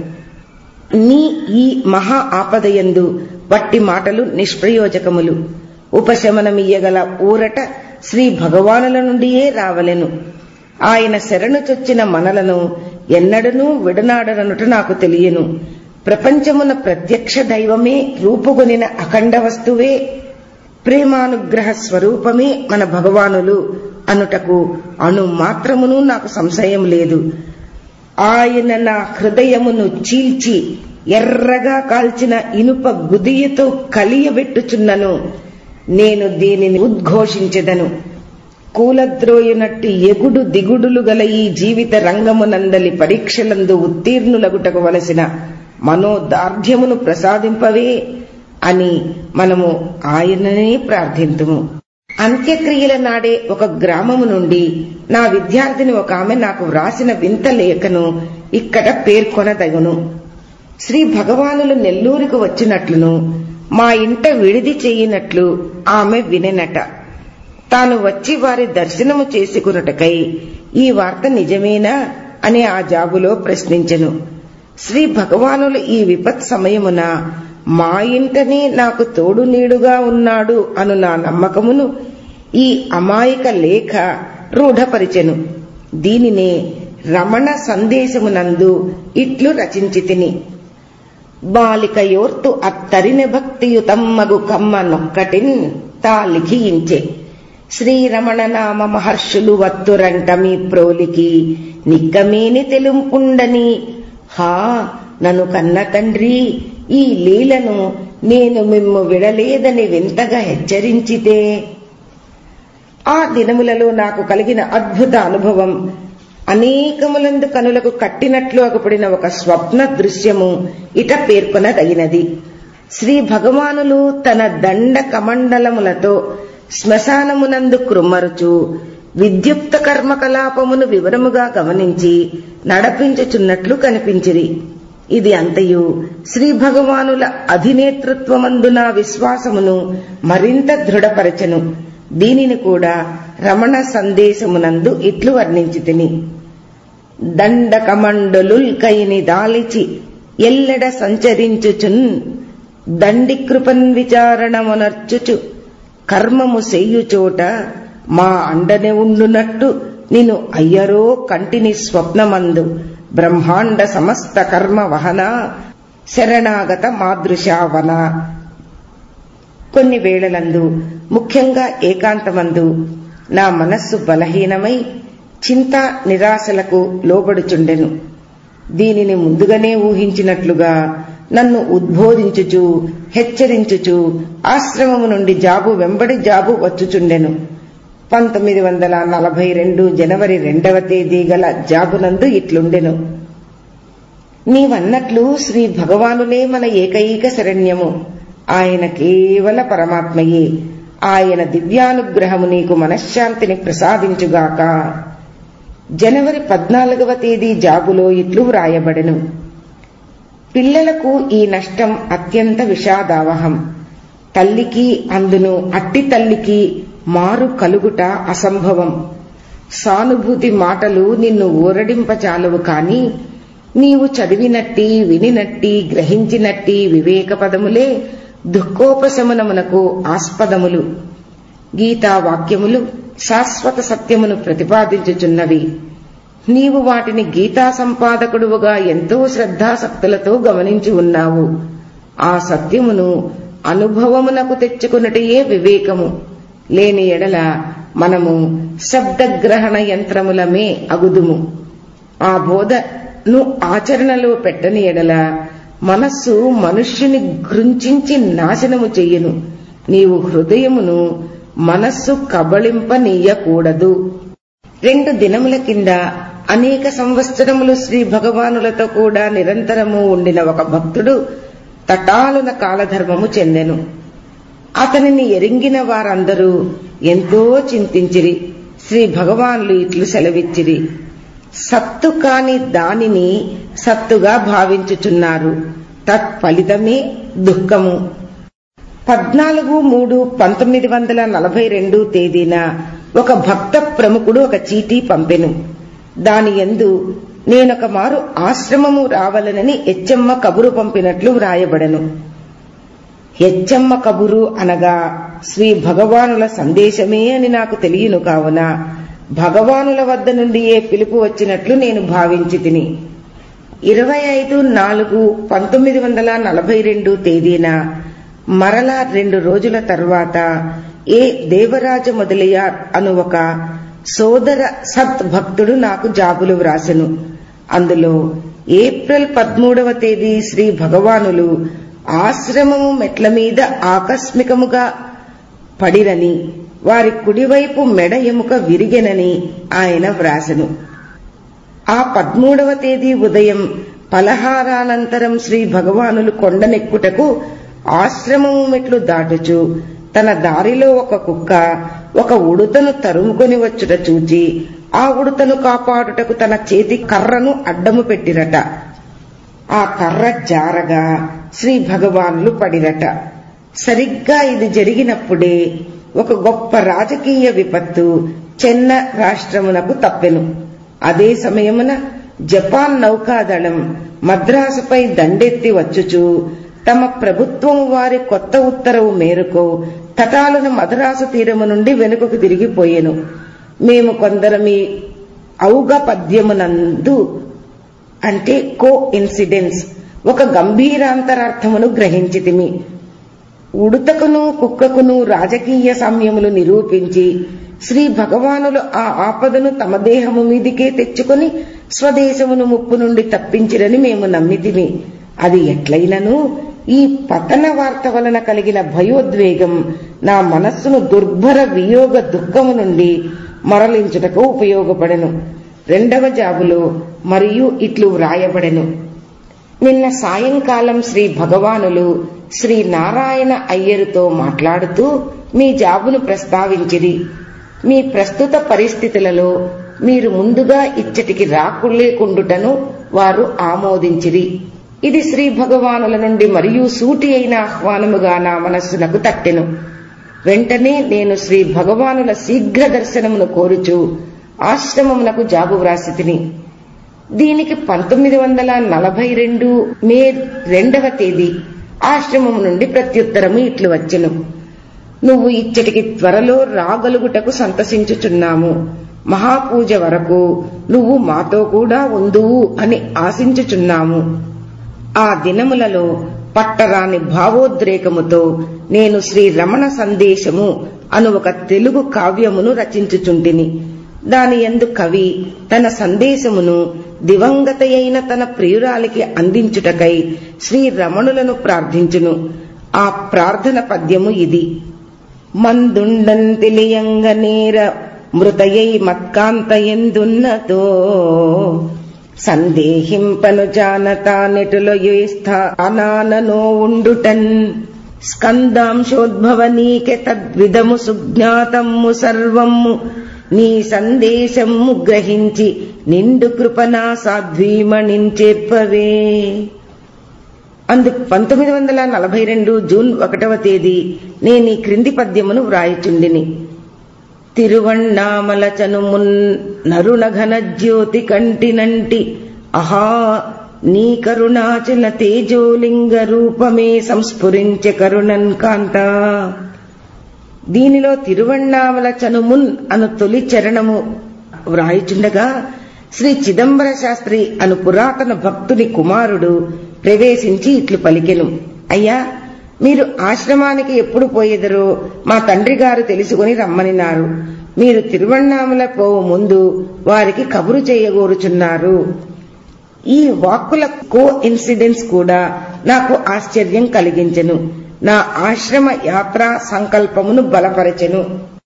నీ ఈ మహా ఆపదయందు వట్టి మాటలు నిష్ప్రయోజకములు ఉపశమనమియ్యగల ఊరట శ్రీ భగవానుల నుండియే రావలెను ఆయన శరణు చొచ్చిన మనలను ఎన్నడనూ విడనాడననుట నాకు తెలియను ప్రపంచమున ప్రత్యక్ష దైవమే రూపుగొనిన అఖండ వస్తువే ప్రేమానుగ్రహ స్వరూపమే మన భగవానులు అనుటకు అణు మాత్రమును నాకు సంశయం లేదు ఆయన నా హృదయమును చీల్చి ఎర్రగా కాల్చిన ఇనుప గుదియతో కలియబెట్టుచున్నను నేను దీనిని ఉద్ఘోషించెదను కూలద్రోయునట్టు ఎగుడు దిగుడులు గల ఈ జీవిత రంగమునందలి పరీక్షలందు ఉత్తీర్ణులగుటకు వలసిన మనోదార్ఢ్యమును ప్రసాదింపవే అని మనము ఆయననే ప్రార్థింతుము అంత్యక్రియల నాడే ఒక గ్రామము నుండి నా విద్యార్థిని ఒక ఆమె నాకు వ్రాసిన వింత లేఖను ఇక్కడ పేర్కొనదగును శ్రీ భగవానులు నెల్లూరుకు వచ్చినట్లును మా ఇంట విడిది చెయ్యినట్లు ఆమె వినెనట తాను వచ్చి వారి దర్శనము చేసుకున్నటకై ఈ వార్త నిజమేనా అని ఆ జాబులో ప్రశ్నించెను శ్రీ భగవానులు ఈ విపత్ సమయమున మా ఇంటనే నాకు తోడు నీడుగా ఉన్నాడు అను నా నమ్మకమును ఈ అమాయక లేఖ రూఢపరిచెను దీనినే రమణ సందేశమునందు ఇట్లు రచించి తిని బాలికయోర్తు అత్తరిన భక్తియుతమ్మగు కమ్మ నొక్కటిన్ తా లిఖించే శ్రీరమణ నామ మహర్షులు వత్తురంట మీ ప్రోలికి నిక్కమేని తెలుంపుండని హా నన్ను కన్న తండ్రి ఈ లీలను నేను మిమ్ము విడలేదని వింతగా హెచ్చరించితే ఆ దినములలో నాకు కలిగిన అద్భుత అనుభవం అనేకములందు కనులకు కట్టినట్లు అగుపడిన ఒక స్వప్న దృశ్యము ఇట పేర్కొనదగినది శ్రీ భగవానులు తన దండ కమండలములతో శ్మశానమునందు కృమ్మరుచు విద్యుక్త కర్మకలాపమును వివరముగా గమనించి నడపించుచున్నట్లు కనిపించిరి ఇది అంతయు శ్రీ భగవానుల అధినేతృత్వమందు నా విశ్వాసమును మరింత దృఢపరచెను దీనిని కూడా రమణ సందేశమునందు ఇట్లు వర్ణించి తిని దండకమండలుల్కైని దాలిచి ఎల్లెడ సంచరించుచున్ దండి కృపన్ విచారణమునర్చుచు కర్మము చెయ్యుచోట మా అండనే ఉండునట్టు నిన్ను అయ్యరో కంటిని స్వప్నమందు బ్రహ్మాండ సమస్త కర్మ వహన శరణాగత మాదృశావన కొన్ని వేళలందు ముఖ్యంగా ఏకాంతమందు నా మనస్సు బలహీనమై చింత నిరాశలకు లోబడుచుండెను దీనిని ముందుగానే ఊహించినట్లుగా నన్ను ఉద్బోధించుచు హెచ్చరించుచు ఆశ్రమము నుండి జాబు వెంబడి జాబు వచ్చుచుండెను పంతొమ్మిది వందల నలభై రెండు జనవరి రెండవ తేదీ గల జాబునందు ఇట్లుండెను నీవన్నట్లు శ్రీ భగవానులే మన ఏకైక శరణ్యము ఆయన కేవల పరమాత్మయే ఆయన దివ్యానుగ్రహము నీకు మనశ్శాంతిని ప్రసాదించుగాక జనవరి పద్నాలుగవ తేదీ జాబులో ఇట్లు వ్రాయబడెను పిల్లలకు ఈ నష్టం అత్యంత విషాదావహం తల్లికి అందును అట్టి తల్లికి మారు కలుగుట అసంభవం సానుభూతి మాటలు నిన్ను ఊరడింపచాలవు కాని నీవు చదివినట్టి వినినట్టి గ్రహించినట్టి వివేక పదములే దుఃఖోపశమనమునకు ఆస్పదములు గీతా వాక్యములు శాశ్వత సత్యమును ప్రతిపాదించుచున్నవి నీవు వాటిని గీతా సంపాదకుడువుగా ఎంతో శ్రద్ధాసక్తులతో గమనించి ఉన్నావు ఆ సత్యమును అనుభవమునకు తెచ్చుకున్నటయే వివేకము లేని ఎడల మనము శబ్దగ్రహణ యంత్రములమే అగుదుము ఆ బోధను ఆచరణలో పెట్టని ఎడల మనస్సు మనుష్యుని గృంచించి నాశనము చెయ్యను నీవు హృదయమును మనస్సు కబళింపనీయకూడదు రెండు దినముల కింద అనేక సంవత్సరములు శ్రీ భగవానులతో కూడా నిరంతరము ఉండిన ఒక భక్తుడు తటాలున కాలధర్మము చెందెను అతనిని ఎరింగిన వారందరూ ఎంతో చింతించిరి శ్రీ భగవాన్లు ఇట్లు సెలవిచ్చిరి సత్తు కాని దానిని సత్తుగా భావించుచున్నారు తత్ఫలితమే దుఃఖము పద్నాలుగు మూడు పంతొమ్మిది వందల నలభై రెండు తేదీన ఒక భక్త ప్రముఖుడు ఒక చీటీ పంపెను దాని ఎందు నేనొక మారు ఆశ్రమము రావాలనని ఎచ్చమ్మ కబురు పంపినట్లు వ్రాయబడను ఎచ్చమ్మ కబురు అనగా శ్రీ భగవానుల సందేశమే అని నాకు తెలియను కావున భగవానుల వద్ద నుండి ఏ పిలుపు వచ్చినట్లు నేను భావించి తిని ఇరవై ఐదు నాలుగు పంతొమ్మిది వందల నలభై రెండు తేదీన మరలా రెండు రోజుల తర్వాత ఏ దేవరాజ మొదలయ్యార్ అను ఒక సోదర సత్ భక్తుడు నాకు జాబులు వ్రాసెను అందులో ఏప్రిల్ పదమూడవ తేదీ శ్రీ భగవానులు ఆశ్రమము మెట్ల మీద ఆకస్మికముగా పడిరని వారి కుడివైపు మెడ ఎముక విరిగెనని ఆయన వ్రాసెను ఆ పదమూడవ తేదీ ఉదయం పలహారానంతరం శ్రీ భగవానులు కొండనెక్కుటకు ఆశ్రమము మెట్లు దాటుచు తన దారిలో ఒక కుక్క ఒక ఉడుతను తరుముకొని వచ్చుట చూచి ఆ ఉడుతను కాపాడుటకు తన చేతి కర్రను అడ్డము పెట్టిరట ఆ కర్ర జారగా శ్రీ భగవాన్లు పడిరట సరిగ్గా ఇది జరిగినప్పుడే ఒక గొప్ప రాజకీయ విపత్తు చెన్న రాష్ట్రమునకు తప్పెను అదే సమయమున జపాన్ నౌకాదళం మద్రాసుపై దండెత్తి వచ్చుచు తమ ప్రభుత్వం వారి కొత్త ఉత్తర్వు మేరకు తటాలున మద్రాసు తీరము నుండి వెనుకకు తిరిగిపోయెను మేము కొందరమి ఔగ పద్యమునందు అంటే కో ఇన్సిడెన్స్ ఒక గంభీరాంతరార్థమును గ్రహించితిమి ఉడుతకును కుక్కకును రాజకీయ సామ్యములు నిరూపించి శ్రీ భగవానులు ఆ ఆపదను తమ దేహము మీదికే తెచ్చుకొని స్వదేశమును ముప్పు నుండి తప్పించిరని మేము నమ్మితిమి అది ఎట్లయినను ఈ పతన వార్త వలన కలిగిన భయోద్వేగం నా మనస్సును దుర్భర వియోగ దుఃఖము నుండి మరలించుటకు ఉపయోగపడెను రెండవ జాబులో మరియు ఇట్లు వ్రాయబడెను నిన్న సాయంకాలం శ్రీ భగవానులు శ్రీ నారాయణ అయ్యరుతో మాట్లాడుతూ మీ జాబును ప్రస్తావించిరి మీ ప్రస్తుత పరిస్థితులలో మీరు ముందుగా ఇచ్చటికి రాకులేకుండుటను వారు ఆమోదించిరి ఇది శ్రీ భగవానుల నుండి మరియు సూటి అయిన ఆహ్వానముగా నా మనస్సునకు తట్టెను వెంటనే నేను శ్రీ భగవానుల శీఘ్ర దర్శనమును కోరుచు ఆశ్రమమునకు జాబు వ్రాసి తిని దీనికి పంతొమ్మిది వందల నలభై రెండు మే రెండవ తేదీ ఆశ్రమం నుండి ప్రత్యుత్తరము ఇట్లు వచ్చెను నువ్వు ఇచ్చటికి త్వరలో రాగలుగుటకు సంతసించుచున్నాము మహాపూజ వరకు నువ్వు మాతో కూడా ఉందువు అని ఆశించుచున్నాము ఆ దినములలో పట్టరాని భావోద్రేకముతో నేను శ్రీ రమణ సందేశము అను ఒక తెలుగు కావ్యమును రచించుచుంటిని దాని ఎందు కవి తన సందేశమును దివంగతయైన తన ప్రియురాలికి అందించుటకై శ్రీ రమణులను ప్రార్థించును ఆ ప్రార్థన పద్యము ఇది మందుండం తెలియంగ నేర మృతయై మత్కాంత ఎందున్నతో సందేహింపను జానతా నెటులో ఏ స్థానాననో ఉండుటన్ స్కందాంశోద్భవ నీకె తద్విధము సుజ్ఞాతమ్ము సర్వమ్ము నీ సందేశము గ్రహించి నిండు కృపనా సాధ్వీమణించేర్పవే అందు పంతొమ్మిది వందల నలభై రెండు జూన్ ఒకటవ తేదీ నేను ఈ క్రింది పద్యమును వ్రాయిచుండిని తిరువణ్ణామలచను మున్ నరుణఘన జ్యోతి కంటినంటి అహా నీ కరుణాచల తేజోలింగ రూపమే సంస్ఫురించే కరుణన్ కాంత దీనిలో తిరువణ్ణామల చనుమున్ అను తొలి చరణము వ్రాయిచుండగా శ్రీ చిదంబర శాస్త్రి అను పురాతన భక్తుని కుమారుడు ప్రవేశించి ఇట్లు పలికెను అయ్యా మీరు ఆశ్రమానికి ఎప్పుడు పోయేదరో మా తండ్రి గారు తెలుసుకుని రమ్మనినారు మీరు తిరువణ్ణామల పోవు ముందు వారికి కబురు చేయగోరుచున్నారు ఈ వాక్కుల కో ఇన్సిడెన్స్ కూడా నాకు ఆశ్చర్యం కలిగించెను నా ఆశ్రమ యాత్రా సంకల్పమును బలపరచెను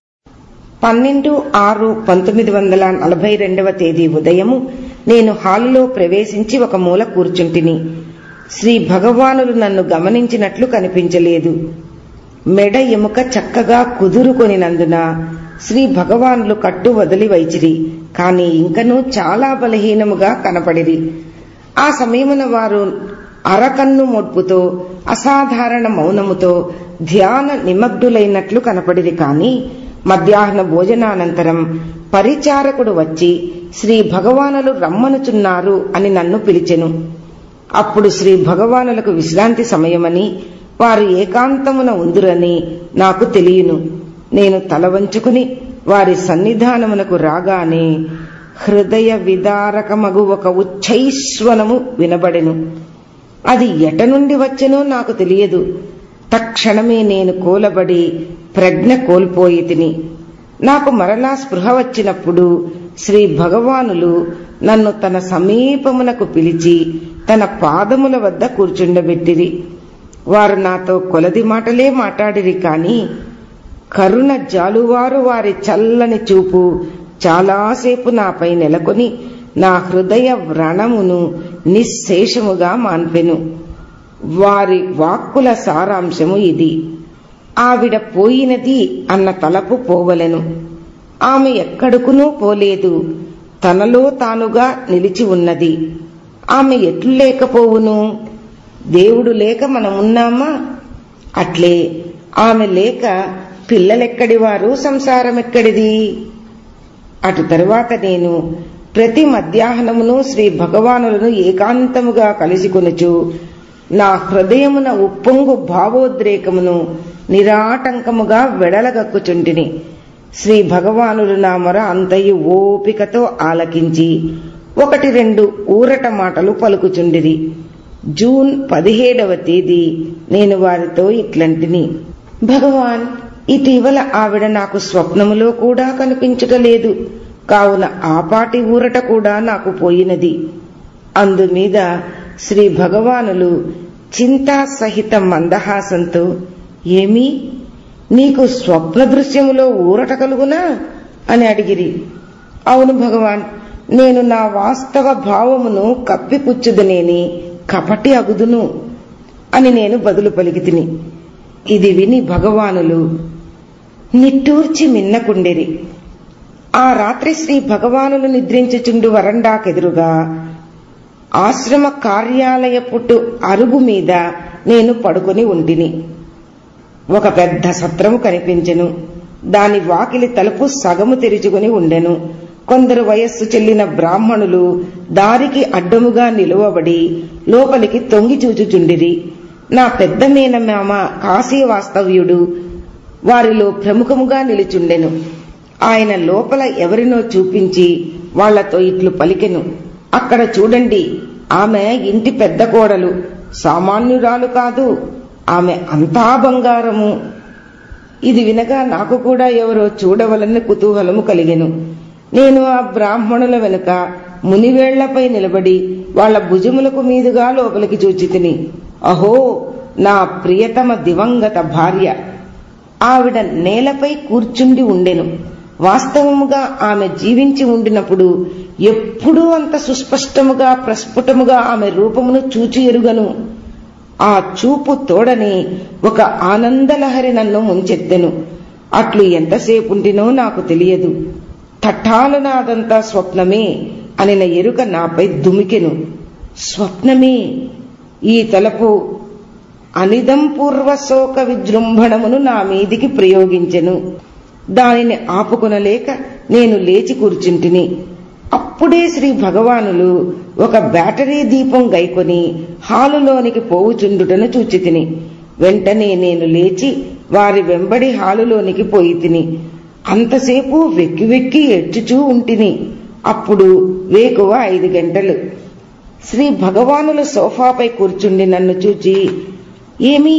పన్నెండు ఆరు పంతొమ్మిది వందల నలభై రెండవ తేదీ ఉదయము నేను హాలులో ప్రవేశించి ఒక మూల కూర్చుంటిని శ్రీ భగవానులు నన్ను గమనించినట్లు కనిపించలేదు మెడ ఎముక చక్కగా కుదురుకొనినందున శ్రీ భగవానులు కట్టు వదిలి వైచిరి కాని ఇంకనూ చాలా బలహీనముగా కనపడిరి ఆ సమయమున వారు అరకన్ను మొడ్పుతో అసాధారణ మౌనముతో ధ్యాన నిమగ్నులైనట్లు కనపడిరి కాని మధ్యాహ్న భోజనానంతరం పరిచారకుడు వచ్చి శ్రీ భగవానులు రమ్మనుచున్నారు అని నన్ను పిలిచెను అప్పుడు శ్రీ భగవానులకు విశ్రాంతి సమయమని వారు ఏకాంతమున ఉందురని నాకు తెలియను నేను తల వంచుకుని వారి సన్నిధానమునకు రాగానే హృదయ విదారకమగు ఒక ఉచ్చైశ్వనము వినబడెను అది ఎట నుండి వచ్చెనో నాకు తెలియదు తక్షణమే నేను కూలబడి ప్రజ్ఞ కోల్పోయి తిని నాకు మరలా స్పృహ వచ్చినప్పుడు శ్రీ భగవానులు నన్ను తన సమీపమునకు పిలిచి తన పాదముల వద్ద కూర్చుండబెట్టిరి వారు నాతో కొలది మాటలే మాట్లాడిరి కాని కరుణ జాలువారు వారి చల్లని చూపు చాలాసేపు నాపై నెలకొని నా హృదయ వ్రణమును నిశ్శేషముగా మాన్పెను వారి వాక్కుల సారాంశము ఇది ఆవిడ పోయినది అన్న తలపు పోవలెను ఆమె ఎక్కడుకునూ పోలేదు తనలో తానుగా నిలిచి ఉన్నది ఆమె ఎట్లు లేకపోవును దేవుడు లేక మనమున్నామా అట్లే ఆమె లేక పిల్లలెక్కడివారు సంసారమెక్కడిది అటు తరువాత నేను ప్రతి మధ్యాహ్నమును శ్రీ భగవానులను ఏకాంతముగా కలిసికొనుచు నా హృదయమున ఉప్పొంగు భావోద్రేకమును నిరాటంకముగా వెడలగక్కుచుంటిని శ్రీ భగవానులు నా మొర అంతయు ఓపికతో ఆలకించి ఒకటి రెండు ఊరట మాటలు పలుకుచుండిరి జూన్ పదిహేడవ తేదీ నేను వారితో ఇట్లంటిని భగవాన్ ఇటీవల ఆవిడ నాకు స్వప్నములో కూడా కనిపించుటలేదు కావున ఆపాటి ఊరట కూడా నాకు పోయినది అందుమీద శ్రీ భగవానులు చింతా సహిత మందహాసంతో ఏమి నీకు స్వప్న దృశ్యములో ఊరట కలుగునా అని అడిగిరి అవును భగవాన్ నేను నా వాస్తవ భావమును కప్పిపుచ్చుదునేని కపటి అగుదును అని నేను బదులు పలికితిని ఇది విని భగవానులు నిట్టూర్చి మిన్నకుండిరి ఆ రాత్రి శ్రీ భగవానులు నిద్రించుచుండు వరండాకెదురుగా ఆశ్రమ కార్యాలయ పుట్టు అరుగు మీద నేను పడుకొని ఉంటిని ఒక పెద్ద సత్రము కనిపించెను దాని వాకిలి తలుపు సగము తెరుచుకుని ఉండెను కొందరు వయస్సు చెల్లిన బ్రాహ్మణులు దారికి అడ్డముగా నిలువబడి లోపలికి తొంగి చూచుచుండిరి నా పెద్ద మేనమామ కాశీ వాస్తవ్యుడు వారిలో ప్రముఖముగా నిలుచుండెను ఆయన లోపల ఎవరినో చూపించి వాళ్లతో ఇట్లు పలికెను అక్కడ చూడండి ఆమె ఇంటి పెద్ద కోడలు సామాన్యురాలు కాదు ఆమె అంతా బంగారము ఇది వినగా నాకు కూడా ఎవరో చూడవలని కుతూహలము కలిగెను నేను ఆ బ్రాహ్మణుల వెనుక మునివేళ్లపై నిలబడి వాళ్ల భుజములకు మీదుగా లోపలికి చూచి తిని అహో నా ప్రియతమ దివంగత భార్య ఆవిడ నేలపై కూర్చుండి ఉండెను వాస్తవముగా ఆమె జీవించి ఉండినప్పుడు ఎప్పుడూ అంత సుస్పష్టముగా ప్రస్ఫుటముగా ఆమె రూపమును చూచి ఎరుగను ఆ చూపు తోడని ఒక ఆనందలహరి నన్ను ముంచెత్తెను అట్లు ఎంతసేపుంటినో నాకు తెలియదు తట్టాలు నాదంతా స్వప్నమే అనిన ఎరుక నాపై దుమికెను స్వప్నమే ఈ తలపు అనిదం పూర్వ శోక విజృంభణమును నా మీదికి ప్రయోగించెను దానిని ఆపుకొనలేక నేను లేచి కూర్చుంటిని అప్పుడే శ్రీ భగవానులు ఒక బ్యాటరీ దీపం గైకొని హాలులోనికి పోవుచుండుటను చూచి తిని వెంటనే నేను లేచి వారి వెంబడి హాలులోనికి పోయి తిని అంతసేపు వెక్కి వెక్కి ఎడ్చుచూ ఉంటిని అప్పుడు వేకువ ఐదు గంటలు శ్రీ భగవానులు సోఫాపై కూర్చుండి నన్ను చూచి ఏమి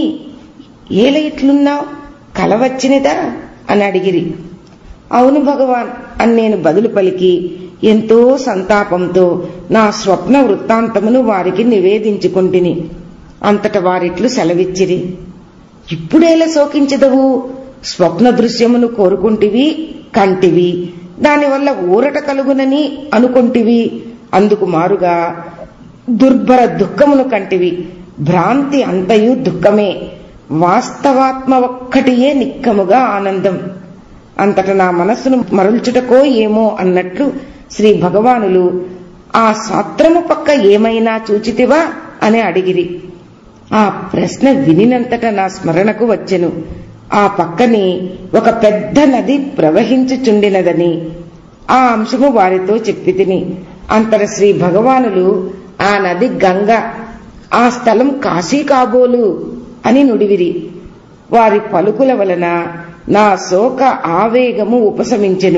ఏల ఇట్లున్నావు కల వచ్చినదా అని అడిగిరి అవును భగవాన్ అని నేను బదులు పలికి ఎంతో సంతాపంతో నా స్వప్న వృత్తాంతమును వారికి నివేదించుకుంటుని అంతట వారిట్లు సెలవిచ్చిరి ఇప్పుడేలా శోకించదవు స్వప్న దృశ్యమును కోరుకుంటివి కంటివి దానివల్ల ఊరట కలుగునని అనుకుంటివి అందుకు మారుగా దుర్భర దుఃఖమును కంటివి భ్రాంతి అంతయు దుఃఖమే వాస్తవాత్మ ఒక్కటియే నిక్కముగా ఆనందం అంతట నా మనస్సును మరల్చుటకో ఏమో అన్నట్లు శ్రీ భగవానులు ఆ సాత్రము పక్క ఏమైనా చూచితివా అని అడిగిరి ఆ ప్రశ్న వినినంతట నా స్మరణకు వచ్చెను ఆ పక్కని ఒక పెద్ద నది ప్రవహించుచుండినదని ఆ అంశము వారితో చెప్పి తిని అంతర శ్రీ భగవానులు ఆ నది గంగ ఆ స్థలం కాశీ కాబోలు అని నుడివిరి వారి పలుకుల వలన నా శోక ఆవేగము ఉపశమించెను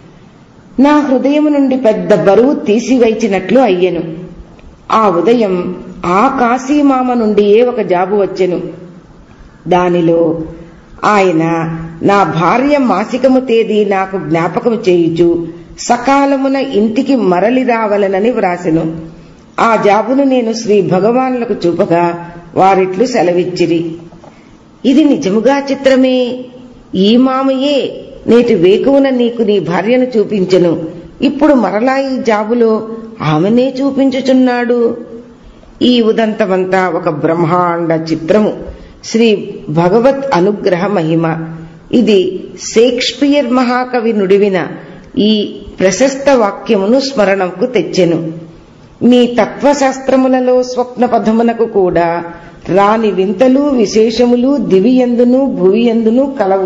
నా హృదయము నుండి పెద్ద బరువు తీసివైచినట్లు అయ్యెను ఆ ఉదయం ఆ కాశీమామ నుండియే ఒక జాబు వచ్చెను దానిలో ఆయన నా భార్య మాసికము తేదీ నాకు జ్ఞాపకము చేయుచు సకాలమున ఇంటికి మరలి రావలనని వ్రాసెను ఆ జాబును నేను శ్రీ భగవానులకు చూపగా వారిట్లు సెలవిచ్చిరి ఇది నిజముగా చిత్రమే ఈ మామయే నేటి వేకువన నీకు నీ భార్యను చూపించెను ఇప్పుడు మరలా ఈ జాబులో ఆమెనే చూపించుచున్నాడు ఈ ఉదంతమంతా ఒక బ్రహ్మాండ చిత్రము శ్రీ భగవత్ అనుగ్రహ మహిమ ఇది షేక్స్పియర్ మహాకవి నుడివిన ఈ ప్రశస్త వాక్యమును స్మరణకు తెచ్చెను నీ తత్వశాస్త్రములలో స్వప్న పదమునకు కూడా రాని వింతలు విశేషములు దివియందును భువియందును కలవు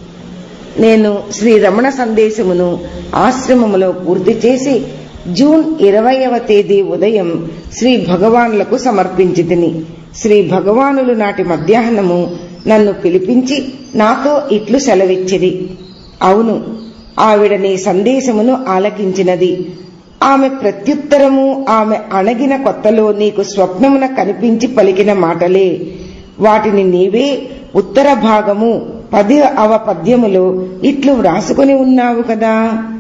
నేను శ్రీ రమణ సందేశమును ఆశ్రమములో పూర్తి చేసి జూన్ ఇరవైవ తేదీ ఉదయం శ్రీ భగవానులకు సమర్పించి తిని శ్రీ భగవానులు నాటి మధ్యాహ్నము నన్ను పిలిపించి నాతో ఇట్లు సెలవిచ్చిరి అవును ఆవిడ నీ సందేశమును ఆలకించినది ఆమె ప్రత్యుత్తరము ఆమె అణగిన కొత్తలో నీకు స్వప్నమున కనిపించి పలికిన మాటలే వాటిని నీవే ఉత్తర భాగము పది అవ పద్యములో ఇట్లు వ్రాసుకుని ఉన్నావు కదా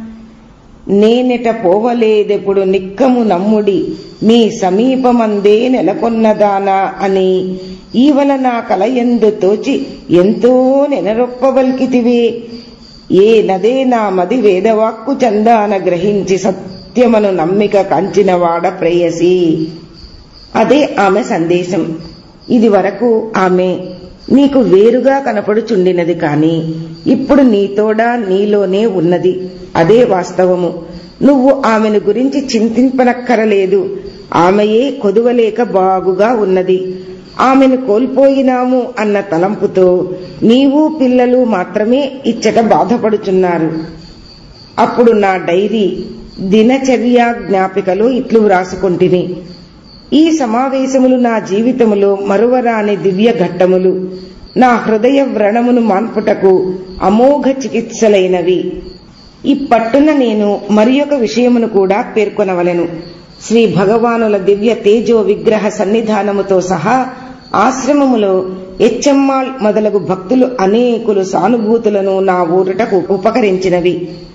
నేనెట పోవలేదెప్పుడు నిక్కము నమ్ముడి మీ సమీపమందే నెలకొన్నదానా అని ఈవల నా కలయందు తోచి ఎంతో నెనరొప్పవల్కితివే ఏ నదే నా మది వేదవాక్కు చందాన గ్రహించి సత్యమను నమ్మిక కంచినవాడ ప్రేయసి అదే ఆమె సందేశం ఇది వరకు ఆమె నీకు వేరుగా కనపడుచుండినది కాని ఇప్పుడు నీతోడా నీలోనే ఉన్నది అదే వాస్తవము నువ్వు ఆమెను గురించి చింతింపనక్కరలేదు ఆమెయే కొదువలేక బాగుగా ఉన్నది ఆమెను కోల్పోయినాము అన్న తలంపుతో నీవు పిల్లలు మాత్రమే ఇచ్చట బాధపడుచున్నారు అప్పుడు నా డైరీ దినచర్య జ్ఞాపికలో ఇట్లు వ్రాసుకుంటుని ఈ సమావేశములు నా జీవితములో మరువరాని దివ్య ఘట్టములు నా హృదయ వ్రణమును మాన్పుటకు అమోఘ చికిత్సలైనవి ఇప్పట్టున నేను మరి ఒక విషయమును కూడా పేర్కొనవలెను శ్రీ భగవానుల దివ్య తేజో విగ్రహ సన్నిధానముతో సహా ఆశ్రమములో ఎచ్చమ్మాళ్ మొదలగు భక్తులు అనేకులు సానుభూతులను నా ఊరుటకు ఉపకరించినవి